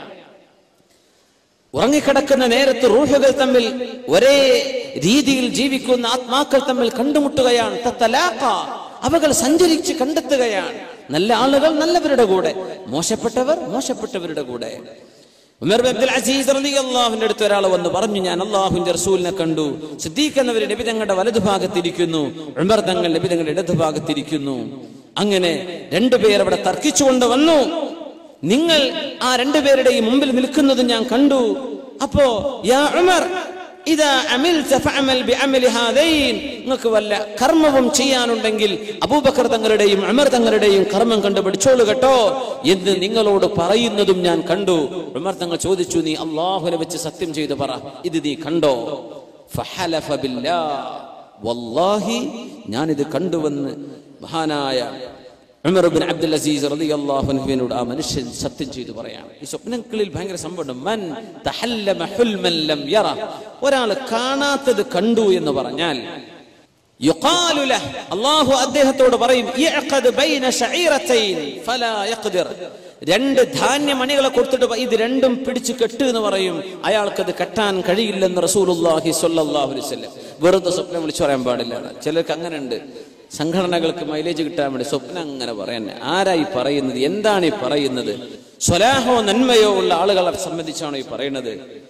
ഉറങ്ങിക്കിടക്കുന്ന നേരത്ത് റൂഹുകൾ തമ്മിൽ ഒരേ രീതിയിൽ ജീവിക്കുന്ന ആത്മാക്കൾ തമ്മിൽ കണ്ടുമുട്ടുകയാണ് തത്തലാഖ. അവകൾ സഞ്ചരിച്ച് കണ്ടെത്തുകയാണ് നല്ല ആളുകൾ നല്ലവരുടെ കൂടെ മോശപ്പെട്ടവർ മോശപ്പെട്ടവരുടെ കൂടെ ഉമർ ബിൻ അബ്ദുൽ അസീസ് റളിയല്ലാഹുവിന്റെ അടുത്ത് ഒരാൾ വന്ന് പറഞ്ഞു ഞാൻ അള്ളാഹുവിന്റെ റസൂലിനെ കണ്ടു സിദ്ദീഖ് എന്നവർ നബി തങ്ങളുടെ വലതുഭാഗത്തിരിക്കുന്നു ഉമർ തങ്ങൾ നബി തങ്ങളുടെ ഇടതുഭാഗത്തിരിക്കുന്നു അങ്ങനെ രണ്ടുപേർ അവിടെ തർക്കിച്ചുകൊണ്ട് വന്നു നിങ്ങൾ ആ രണ്ടുപേരുടെയും മുമ്പിൽ നിൽക്കുന്നത് ഞാൻ കണ്ടു അപ്പോ യാ ഉമർ ഇതാ അമിൽത ഫഅമൽ ബിഅമലി ഹാദൈൻ നിങ്ങൾക്ക് വല്ല കർമ്മവും ചെയ്യാനുണ്ടെങ്കിൽ അബൂബക്കർ തങ്ങളുടെയും ഉമർ തങ്ങളുടെയും കർമ്മം കണ്ടു പഠിച്ചോളൂ കേട്ടോ എന്ന് നിങ്ങളോട് പറയുന്നതും ഞാൻ കണ്ടു ഉമർ തങ്ങൾ ചോദിച്ചു നീ അള്ളാഹുനെ വെച്ച് സത്യം ചെയ്തു പറ ഇത് നീ കണ്ടോ ഫഹലഫ ബില്ലാ വല്ലാഹി ഞാനിത് കണ്ടുവെന്ന് മഹാനായ ഉമർ ബിൻ അബ്ദുൽ അസീസ് റളിയല്ലാഹു അൻഹുവിനോട് ആ മനുഷ്യൻ സത്യം ചെയ്തു പറയാണ് ഈ സ്വപ്നങ്ങളിൽ ഭയങ്കര സംഭവം മൻ തഹല്ലമ ഹുൽമൻ ലം യറ ഒരാൾ കാണാത്തത് കണ്ടു എന്ന് പറഞ്ഞാൽ യുഖാലു ലഹ് അല്ലാഹു അദ്ദേഹത്തോട് പറയും ഇഅഖദ് ബൈന ശഈറതൈൻ ഫലാ യഖ്ദിർ രണ്ട് ധാന്യമണികളെ കൊടുത്തിട്ട് പ- ഇത് രണ്ടും പിടിച്ച് കെട്ട് എന്ന് പറയും അയാൾക്കത് കെട്ടാൻ കഴിയില്ലെന്ന് റസൂലുള്ളാഹി സ്വല്ലല്ലാഹു അലൈഹി വസല്ലം വെറുതെ സ്വപ്നം വിളിച്ചു പറയാൻ പാടില്ല ചിലർക്ക് അങ്ങനെ ഉണ്ട് സംഘടനകൾക്ക് മൈലേജ് കിട്ടാൻ വേണ്ടി സ്വപ്നം അങ്ങനെ പറയാൻ ആരായി പറയുന്നത് എന്താണ് ഈ പറയുന്നത് സ്വലാഹോ നന്മയോ ഉള്ള ആളുകളെ സംബന്ധിച്ചാണോ ഈ പറയുന്നത്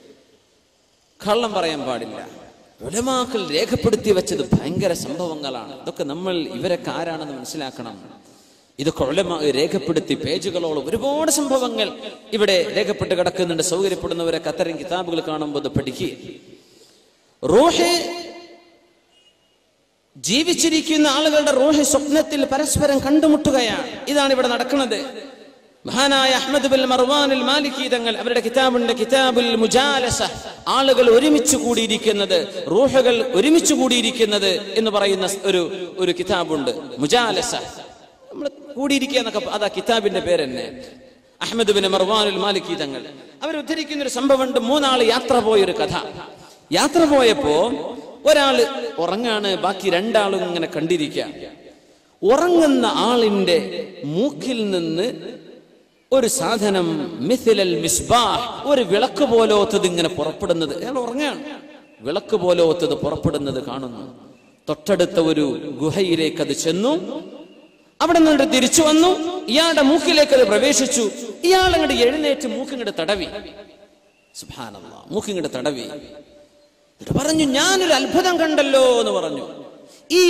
കള്ളം പറയാൻ പാടില്ല ഉലമാക്കൾ രേഖപ്പെടുത്തി വെച്ചത് ഭയങ്കര സംഭവങ്ങളാണ് ഇതൊക്കെ നമ്മൾ ഇവരൊക്കെ ആരാണെന്ന് മനസ്സിലാക്കണം ഇതൊക്കെ ഉലമ രേഖപ്പെടുത്തി പേജുകളോളം ഒരുപാട് സംഭവങ്ങൾ ഇവിടെ രേഖപ്പെട്ട് കിടക്കുന്നുണ്ട് സൗകര്യപ്പെടുന്നവരൊക്കെ അത്തരം കിതാബുകൾ കാണുമ്പോൾ ഇത് പഠിക്കുക റൂഹ് ജീവിച്ചിരിക്കുന്ന ആളുകളുടെ റൂഹ് സ്വപ്നത്തിൽ പരസ്പരം കണ്ടുമുട്ടുകയാണ് ഇതാണ് ഇവിടെ നടക്കുന്നത് മഹാനായ അഹ്മദ് ബിൻ മർവാനിൽ മാലിക്കി തങ്ങൾ അവരുടെ കിതാബുണ്ട് കിതാബുൽ മുജാലസ ആളുകൾ ഒരുമിച്ച് കൂടിയിരിക്കുന്നത് റൂഹകൾ ഒരുമിച്ച് കൂടിയിരിക്കുന്നത് എന്ന് പറയുന്ന ഒരു ഒരു കിതാബുണ്ട് മുജാലസ നമ്മൾ കൂടിയിരിക്കുക എന്നൊക്കെ പ- അതാ കിതാബിന്റെ പേര് തന്നെ അഹമ്മദ് ബിൻ മർവാനുൽ മാലിക്കി തങ്ങൾ അവർ ഉദ്ധരിക്കുന്ന ഒരു സംഭവമുണ്ട് മൂന്നാള് യാത്ര പോയൊരു കഥ യാത്ര പോയപ്പോ ഒരാള് ഉറങ്ങാണ് ബാക്കി രണ്ടാളും ഇങ്ങനെ കണ്ടിരിക്കുക ഉറങ്ങുന്ന ആളിന്റെ മൂക്കിൽ നിന്ന് ഒരു സാധനം മിഥിലൽ മിസ്ബാഹ് ഒരു വിളക്ക് പോലോത്തത് ഇങ്ങനെ പുറപ്പെടുന്നത് അയാൾ ഉറങ്ങാണ് വിളക്ക് പോലോത്തത് പുറപ്പെടുന്നത് കാണുന്നു തൊട്ടടുത്ത ഒരു ഗുഹയിലേക്ക് അത് ചെന്നു അവിടെ നിന്നിട്ട് തിരിച്ചു വന്നു ഇയാളുടെ മൂക്കിലേക്ക് അത് പ്രവേശിച്ചു ഇയാൾ അങ്ങോട്ട് എഴുന്നേറ്റ് മൂക്കിങ്ങോട്ട് തടവി സുബ്ഹാനല്ലാഹ് മൂക്കിങ്ങോട്ട് തടവി എന്നിട്ട് പറഞ്ഞു ഞാനൊരു അത്ഭുതം കണ്ടല്ലോ എന്ന് പറഞ്ഞു ഈ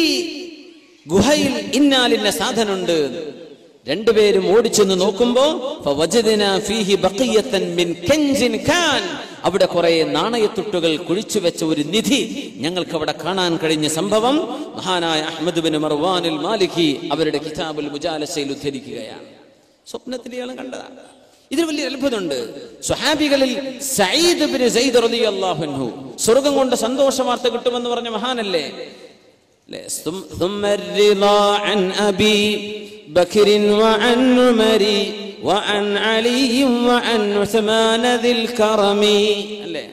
ഗുഹയിൽ ഇന്നാലിന്ന സാധനമുണ്ട് രണ്ടുപേരും ഓടിച്ചെന്ന് നോക്കുമ്പോ ഫവജദ്നാ ഫീഹി ബഖിയത്തൻ മിൻ കൻസിൻ കാൻ അവിടെ കുറെ നാണയത്തുട്ടുകൾ കുഴിച്ചു വെച്ച ഒരു നിധി ഞങ്ങൾക്ക് അവിടെ കാണാൻ കഴിഞ്ഞ സംഭവം മഹാനായ അഹമ്മദ് ബിൻ മർവാനുൽ മാലിക്കി അവരുടെ കിതാബുൽ മുജാലസയിൽ ഉദ്ധരിക്കുകയാണ് സ്വപ്നത്തിൽ ഇയാൾ കണ്ടതാണ് ഇതിൽ വലിയ അത്ഭുതമുണ്ട് സ്വഹാബികളിൽ സയ്യിദ് ബിൻ സയ്യിദ് റളിയല്ലാഹു അൻഹു സ്വർഗം കൊണ്ട് സന്തോഷ വാർത്ത കിട്ടുമെന്ന് പറഞ്ഞ മഹാനല്ലേ ലെ, ثم- ثم الرضا عن أبي بكر وعن عمر وعن علي وعن عثمان ذي الكرم അല്ലേ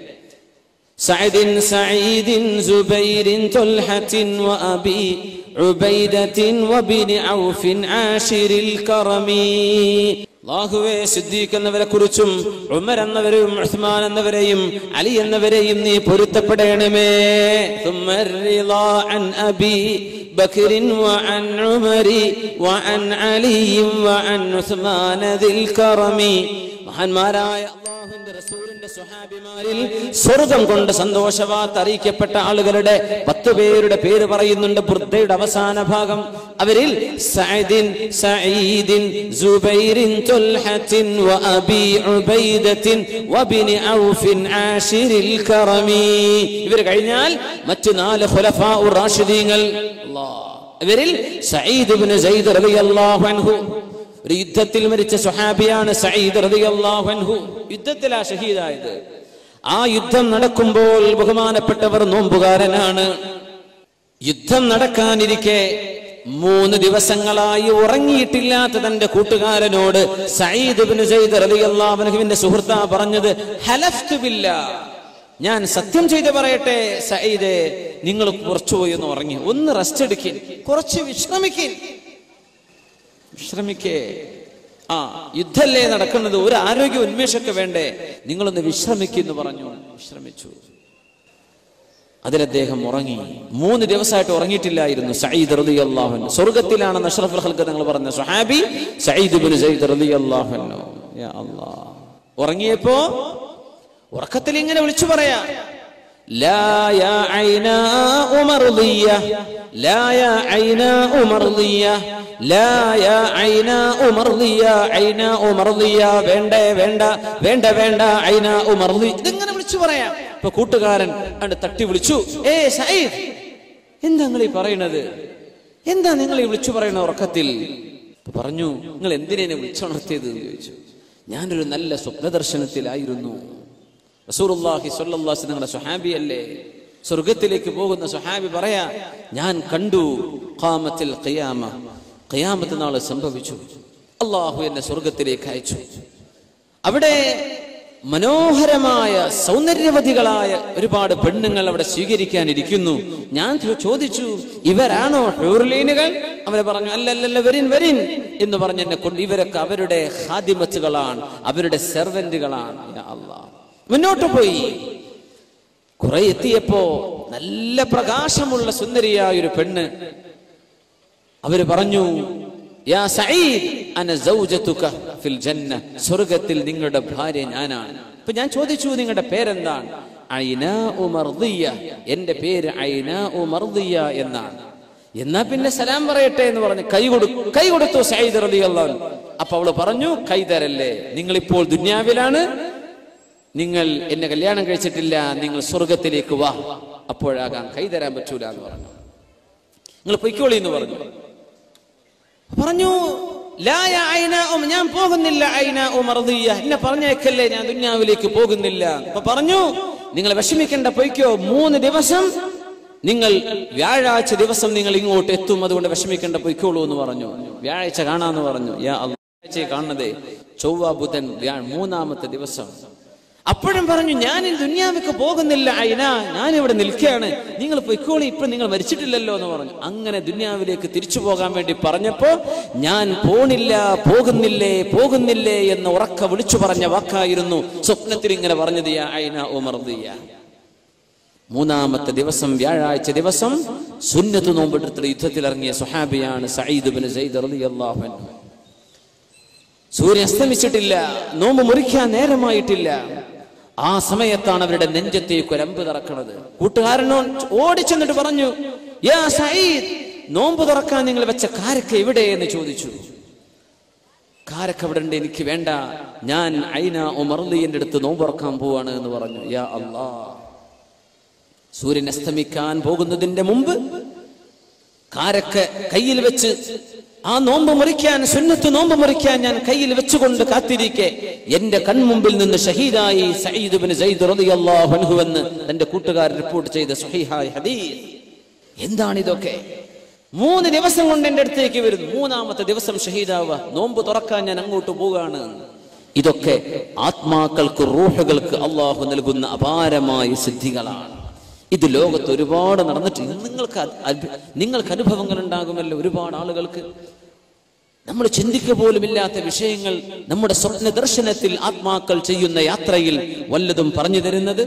سعد سعيد زبير طلحة وأبي عبيدة وبن عوف عاشر الكرم അള്ളാഹുവേ സിദ്ദീഖ് എന്നവരെ കുറിച്ചും ഉമർ എന്നവരെയും ഉസ്മാൻ എന്നവരെയും അലി എന്നവരെയും നീ പൊരുത്തപ്പെടണമേ ثم الرضا عن أبي بكر وعن عمر وعن علي وعن عثمان ذي الكرم മഹാന്മാരായ അള്ളാഹുവിന്റെ റസൂലിന്റെ സ്വഹാബിമാരിൽ സ്വർഗം കൊണ്ട് സന്തോഷവാർത്ത അറിയിക്കപ്പെട്ട ആളുകളുടെ പത്ത് പേരുടെ പേര് പറയുന്നുണ്ട് ബുർദയുടെ അവസാന ഭാഗം അവരിൽ സഅദിൻ സഈദിൻ സുബൈറിൻ തുൽഹത്തിൻ വഅബി ഉബൈദത്തിൻ വബിനി ഔഫിൻ ആശിരിൽ കറമി ഇവർ കഴിഞ്ഞാൽ മറ്റു നാല് ഖുലഫാഉർ റാഷിദീങ്ങൾ അല്ലാഹ് ഇവരിൽ സഈദ് ഇബ്നു സൈദ് റളിയല്ലാഹു അൻഹു ഒരു യുദ്ധത്തിൽ മരിച്ച സുഹാബിയാണ് സഈദ് റളിയല്ലാഹു അൻഹു യുദ്ധത്തിലാ ഷഹീദായത് ആ യുദ്ധം നടക്കുമ്പോൾ ബഹുമാനപ്പെട്ടവർ നോമ്പുകാരനാണ് യുദ്ധം നടക്കാനിരിക്കെ മൂന്ന് ദിവസങ്ങളായി ഉറങ്ങിയിട്ടില്ലാത്ത തന്റെ കൂട്ടുകാരനോട് സയ്യിദ് ഇബ്നു സയ്യിദ് റളിയല്ലാഹു അൻഹുവിന്റെ സുഹൃത്താ പറഞ്ഞത് ഹലഫ്തു ബില്ലാ ഞാൻ സത്യം ചെയ്ത് പറയട്ടെ സയ്യിദ് നിങ്ങൾ കുറച്ചു പോയി ഒന്ന് ഉറങ്ങി ഒന്ന് റെസ്റ്റ് എടുക്കിൻ കുറച്ച് വിശ്രമിക്കിൻ വിശ്രമിക്കേ ആ യുദ്ധല്ലേ നടക്കുന്നത് ഒരു ആരോഗ്യ ഉന്മേഷമൊക്കെ വേണ്ടേ നിങ്ങളൊന്ന് വിശ്രമിക്കുന്നു പറഞ്ഞു വിശ്രമിച്ചു അതിൽ അദ്ദേഹം ഉറങ്ങി മൂന്ന് ദിവസമായിട്ട് ഉറങ്ങിയിട്ടില്ലായിരുന്നു സയ്യിദ് റതി അള്ളാഹുൻ സ്വർഗത്തിലാണ് അഷ്റഫുൽ ഹൽക്ക് നിങ്ങൾ പറഞ്ഞ സുഹാബി സയ്യിദ് ബിൻ സയ്യിദ് റതി അള്ളാഹുൻ ഉറങ്ങിയപ്പോ ഉറക്കത്തിൽ ഇങ്ങനെ വിളിച്ചു പറയാ لا يا عيناء مرضية لا يا عيناء مرضية لا يا عيناء مرضية عيناء مرضية വേണ്ട വേണ്ട വേണ്ട വേണ്ട عيناء مرضي ഇതിങ്ങനെ വിളിച്ചു പറയാം ഇപ്പൊ കൂട്ടുകാരൻ അണ്ട് തട്ടി വിളിച്ചു ഏ സയ്യിദ് എന്താ നിങ്ങൾ ഈ പറയണത് എന്താ നിങ്ങൾ ഈ വിളിച്ചു പറയുന്ന ഉറക്കത്തിൽ അപ്പൊ പറഞ്ഞു നിങ്ങൾ എന്തിനെ വിളിച്ചുണർത്തിയത് എന്ന് ചോദിച്ചു ഞാനൊരു നല്ല സ്വപ്നദർശനത്തിലായിരുന്നു റസൂലുള്ളാഹി സ്വല്ലല്ലാഹു അലൈഹി നിങ്ങളുടെ സ്വഹാബി അല്ലേ സ്വർഗത്തിലേക്ക് പോകുന്ന സ്വഹാബി പറയാ ഞാൻ കണ്ടു ഖാമത്തിൽ ഖിയാമ ഖിയാമത്ത് നാള് സംഭവിച്ചു അള്ളാഹു എന്നെ സ്വർഗത്തിലേക്ക് അയച്ചു അവിടെ മനോഹരമായ സൗന്ദര്യവതികളായ ഒരുപാട് പെണ്ണുങ്ങൾ അവിടെ സ്വീകരിക്കാനിരിക്കുന്നു ഞാൻ ചോ- ചോദിച്ചു ഇവരാണോ ഹൂർലീനുകൾ അവരെ പറഞ്ഞു അല്ലല്ലല്ല വരിൻ വരിൻ എന്ന് പറഞ്ഞ് എന്നെ കൊണ്ട് ഇവരൊക്കെ അവരുടെ ഹാദിമത്തുകളാണ് അവരുടെ സെർവന്റുകളാണ് യാ അല്ലാഹ് മുന്നോട്ട് പോയി കുറെ എത്തിയപ്പോ നല്ല പ്രകാശമുള്ള സുന്ദരിയായ ഒരു പെണ്ണ് അവര് പറഞ്ഞു യാ സഈദ് അന സൗജതുക ഫിൽ ജന്ന സ്വർഗ്ഗത്തിൽ നിങ്ങളുടെ ഭാര്യ ഞാനാണ് അപ്പൊ ഞാൻ ചോദിച്ചു നിങ്ങളുടെ പേരെന്താണ് ഐനാ ഉമർദിയ എന്റെ പേര് ഐനാ ഉമർദിയ എന്നാണ് എന്നാ പിന്നെ സലാം പറയട്ടെ എന്ന് പറഞ്ഞു കൈ കൊടു കൈ കൊടുത്തു സയ്യിദ് റളിയല്ലാഹു അൻഹു. അപ്പൊ അവള് പറഞ്ഞു കൈ തരല്ലേ നിങ്ങൾ ഇപ്പോൾ ദുന്യാവിലാണ് നിങ്ങൾ എന്നെ കല്യാണം കഴിച്ചിട്ടില്ല നിങ്ങൾ സ്വർഗത്തിലേക്ക് വാ അപ്പോഴാകാം കൈ തരാൻ പറ്റൂല എന്ന് പറഞ്ഞു നിങ്ങൾ പൊയ്ക്കോളി എന്ന് പറഞ്ഞു പറഞ്ഞു "ലാ യാ ഐന ഉം, ഞാൻ പോകുന്നില്ല ഐന ഉമർദിയ എന്നെ പറഞ്ഞേക്കല്ലേ ഞാൻ ദുന്യാവിലേക്ക് പോകുന്നില്ല അപ്പൊ പറഞ്ഞു നിങ്ങൾ വിഷമിക്കേണ്ട പൊയ്ക്കോ മൂന്ന് ദിവസം നിങ്ങൾ വ്യാഴാഴ്ച ദിവസം നിങ്ങൾ ഇങ്ങോട്ട് എത്തും അതുകൊണ്ട് വിഷമിക്കേണ്ട പൊയ്ക്കോളൂ എന്ന് പറഞ്ഞു വ്യാഴാഴ്ച കാണാന്ന് പറഞ്ഞു യാ അല്ലാ ആഴ്ചയെ കാണുന്നത് ചൊവ്വ ബുധൻ വ്യാഴം മൂന്നാമത്തെ ദിവസം അപ്പോഴും പറഞ്ഞു ഞാൻ ഈ ദുന്യാവിക്ക് പോകുന്നില്ല അയിന ഞാൻ ഇവിടെ നിൽക്കുകയാണ് നിങ്ങൾ പൊയ്ക്കോളി ഇപ്പൊ നിങ്ങൾ മരിച്ചിട്ടില്ലല്ലോ എന്ന് പറഞ്ഞു അങ്ങനെ ദുന്യാവിലേക്ക് തിരിച്ചു പോകാൻ വേണ്ടി പറഞ്ഞപ്പോ ഞാൻ പോണില്ല പോകുന്നില്ലേ പോകുന്നില്ലേ എന്ന് ഉറക്ക വിളിച്ചു പറഞ്ഞ വാക്കായിരുന്നു സ്വപ്നത്തിൽ ഇങ്ങനെ പറഞ്ഞത് യാ അയിന ഉമർദിയ മൂന്നാമത്തെ ദിവസം വ്യാഴാഴ്ച ദിവസം സുന്നത്ത് നോമ്പെടുത്തിട്ട് യുദ്ധത്തിൽ ഇറങ്ങിയ സുഹാബിയാണ് സയ്യിദ് ബിൻ സയ്യിദ് റളിയല്ലാഹു അൻഹു സൂര്യൻ അസ്തമിച്ചിട്ടില്ല നോമ്പ് മുറിക്കാൻ നേരമായിട്ടില്ല ആ സമയത്താണ് അവരുടെ നെഞ്ചത്തേക്ക് ഒരു അമ്പ് തുറക്കുന്നത് കൂട്ടുകാരനോ ഓടിച്ചെന്നിട്ട് പറഞ്ഞു യാ സയ്യിദ് നോമ്പ് തുറക്കാൻ നിങ്ങൾ വെച്ച കാരക്ക എവിടെ എന്ന് ചോദിച്ചു കാരക്ക അവിടെ ഉണ്ട് എനിക്ക് വേണ്ട ഞാൻ ഐന ഉമർലിന്റെ അടുത്ത് നോമ്പ് തുറക്കാൻ പോവാണ് എന്ന് പറഞ്ഞു യാ അല്ലാ സൂര്യൻ അസ്തമിക്കാൻ പോകുന്നതിന്റെ മുമ്പ് കാരക്ക് കയ്യിൽ വെച്ച് ആ നോമ്പ് മുറിക്കാൻ സുന്നത്ത് നോമ്പ് മുറിക്കാൻ ഞാൻ കയ്യിൽ വെച്ചുകൊണ്ട് കാത്തിരിക്കെ എന്റെ കൺമുമ്പിൽ നിന്ന് ഷഹീദായി സയ്യിദ് ബിൻ സയ്യിദ് റളിയല്ലാഹു അൻഹു എന്ന് തന്റെ കൂട്ടുകാരൻ റിപ്പോർട്ട് ചെയ്ത സ്വഹീഹായ ഹദീസ് എന്താണ് ഇതൊക്കെ മൂന്ന് ദിവസം കൊണ്ട് എന്റെ അടുത്തേക്ക് വരുന്നു മൂന്നാമത്തെ ദിവസം ഷഹീദാവുക നോമ്പ് തുറക്കാൻ ഞാൻ അങ്ങോട്ട് പോവുകയാണ് ഇതൊക്കെ ആത്മാക്കൾക്ക് റൂഹുകൾക്ക് അള്ളാഹു നൽകുന്ന അപാരമായ സിദ്ധികളാണ് ഇത് ലോകത്ത് ഒരുപാട് നടന്നിട്ട് ഇന്ന് നിങ്ങൾക്ക് അത് അഭി- നിങ്ങൾക്ക് അനുഭവങ്ങൾ ഉണ്ടാകുമല്ലോ ഒരുപാട് ആളുകൾക്ക് നമ്മൾ ചിന്തിക്കുക പോലും ഇല്ലാത്ത വിഷയങ്ങൾ നമ്മുടെ സ്വപ്ന ദർശനത്തിൽ ആത്മാക്കൾ ചെയ്യുന്ന യാത്രയിൽ വല്ലതും പറഞ്ഞു തരുന്നത്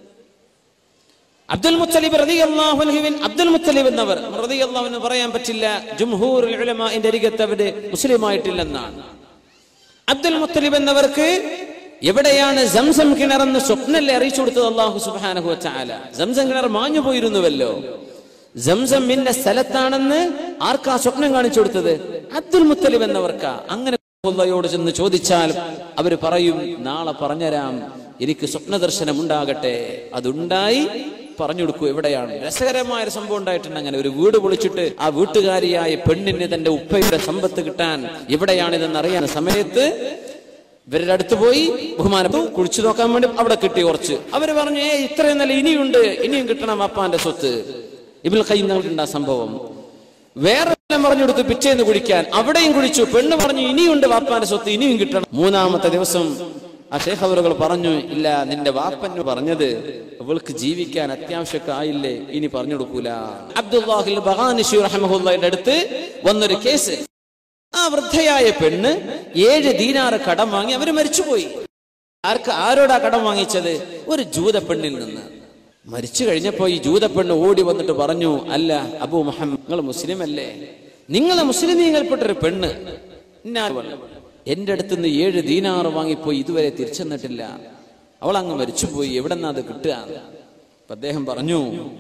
അബ്ദുൽ മുത്തലിബ് റളിയല്ലാഹു അൻഹുവിൻ അബ്ദുൽ മുത്തലിബ് എന്നവർ റളിയല്ലാഹു എന്ന് പറയാൻ പറ്റില്ല ജുംഹൂർ ഉലമാഇന്റെ അരികത്ത് അവര് മുസ്ലിം ആയിട്ടില്ലെന്നാണ് അബ്ദുൽ മുത്തലിബ് എന്നവർക്ക് എവിടെയാണ് സംസം കിണറെന്ന് സ്വപ്നല്ലേ അറിയിച്ചു കൊടുത്തത് അള്ളാഹു സുബാനഹു വച്ചാല സംസം കിണർ മാഞ്ഞു പോയിരുന്നുവല്ലോ സംസം ഇന്ന സ്ഥലത്താണെന്ന് ആർക്കാ സ്വപ്നം കാണിച്ചു കൊടുത്തത് അബ്ദുൽ മുത്തലിബ് എന്നവർക്കാ അങ്ങനെ അള്ളാഹയോട് ചെന്ന് ചോദിച്ചാൽ അവര് പറയും നാളെ പറഞ്ഞുതരാം എനിക്ക് സ്വപ്ന ദർശനം ഉണ്ടാകട്ടെ അതുണ്ടായി പറഞ്ഞു കൊടുക്കൂ എവിടെയാണ് രസകരമായ ഒരു സംഭവം ഉണ്ടായിട്ടുണ്ട് അങ്ങനെ ഒരു വീട് പൊളിച്ചിട്ട് ആ വീട്ടുകാരിയായ പെണ്ണിന് തന്റെ ഉപ്പയുടെ സമ്പത്ത് കിട്ടാൻ എവിടെയാണിതെന്ന് അറിയാൻ സമയത്ത് ഇവരുടെ അടുത്ത് പോയി ബഹുമാനം കുഴിച്ചു നോക്കാൻ വേണ്ടി അവിടെ കിട്ടി കുറച്ച് അവര് പറഞ്ഞു ഏ ഇത്രയും നല്ല ഇനിയുണ്ട് ഇനിയും കിട്ടണം അപ്പാന്റെ സ്വത്ത് ഇബിൽ കൈ ഞങ്ങൾക്കുണ്ട് ആ സംഭവം വേറെ എല്ലാം പറഞ്ഞു കൊടുത്തു പിറ്റേന്ന് കുടിക്കാൻ അവിടെയും കുടിച്ചു പെണ്ണ് പറഞ്ഞു ഇനിയുണ്ട് വാപ്പാന്റെ സ്വത്ത് ഇനിയും കിട്ടണം മൂന്നാമത്തെ ദിവസം ആ ഷേഖ് അവറുകൾ പറഞ്ഞു ഇല്ല നിന്റെ വാപ്പന് പറഞ്ഞത് അവൾക്ക് ജീവിക്കാൻ അത്യാവശ്യമൊക്കെ ആയില്ലേ ഇനി പറഞ്ഞു കൊടുക്കൂല അബ്ദുല്ലാഹിൽ ബഹാനിഷി റഹ്മഹുല്ലയുടെ അടുത്ത് വന്നൊരു കേസ് ആ വൃദ്ധയായ പെണ്ണ് ഏഴ് ദീനാറ് കടം വാങ്ങി അവര് മരിച്ചുപോയി ആർക്ക് ആരോടാ കടം വാങ്ങിച്ചത് ഒരു ജൂത പെണ്ണിൽ നിന്ന് മരിച്ചു കഴിഞ്ഞപ്പോ ഈ ജൂത പെണ്ണ് ഓടി വന്നിട്ട് പറഞ്ഞു അല്ല അബു മുഹമ്മദ് നിങ്ങൾ മുസ്ലിം അല്ലേ നിങ്ങളെ മുസ്ലിമീങ്ങൾപ്പെട്ടൊരു പെണ്ണ് ഇന്നാൾ എന്റെ അടുത്ത് നിന്ന് ഏഴ് ദീനാറ് വാങ്ങിപ്പോയി ഇതുവരെ തിരിച്ചെന്നിട്ടില്ല അവൾ അങ്ങ് മരിച്ചുപോയി എവിടെ നിന്നാ അത് കിട്ടുക അപ്പൊ അദ്ദേഹം പറഞ്ഞു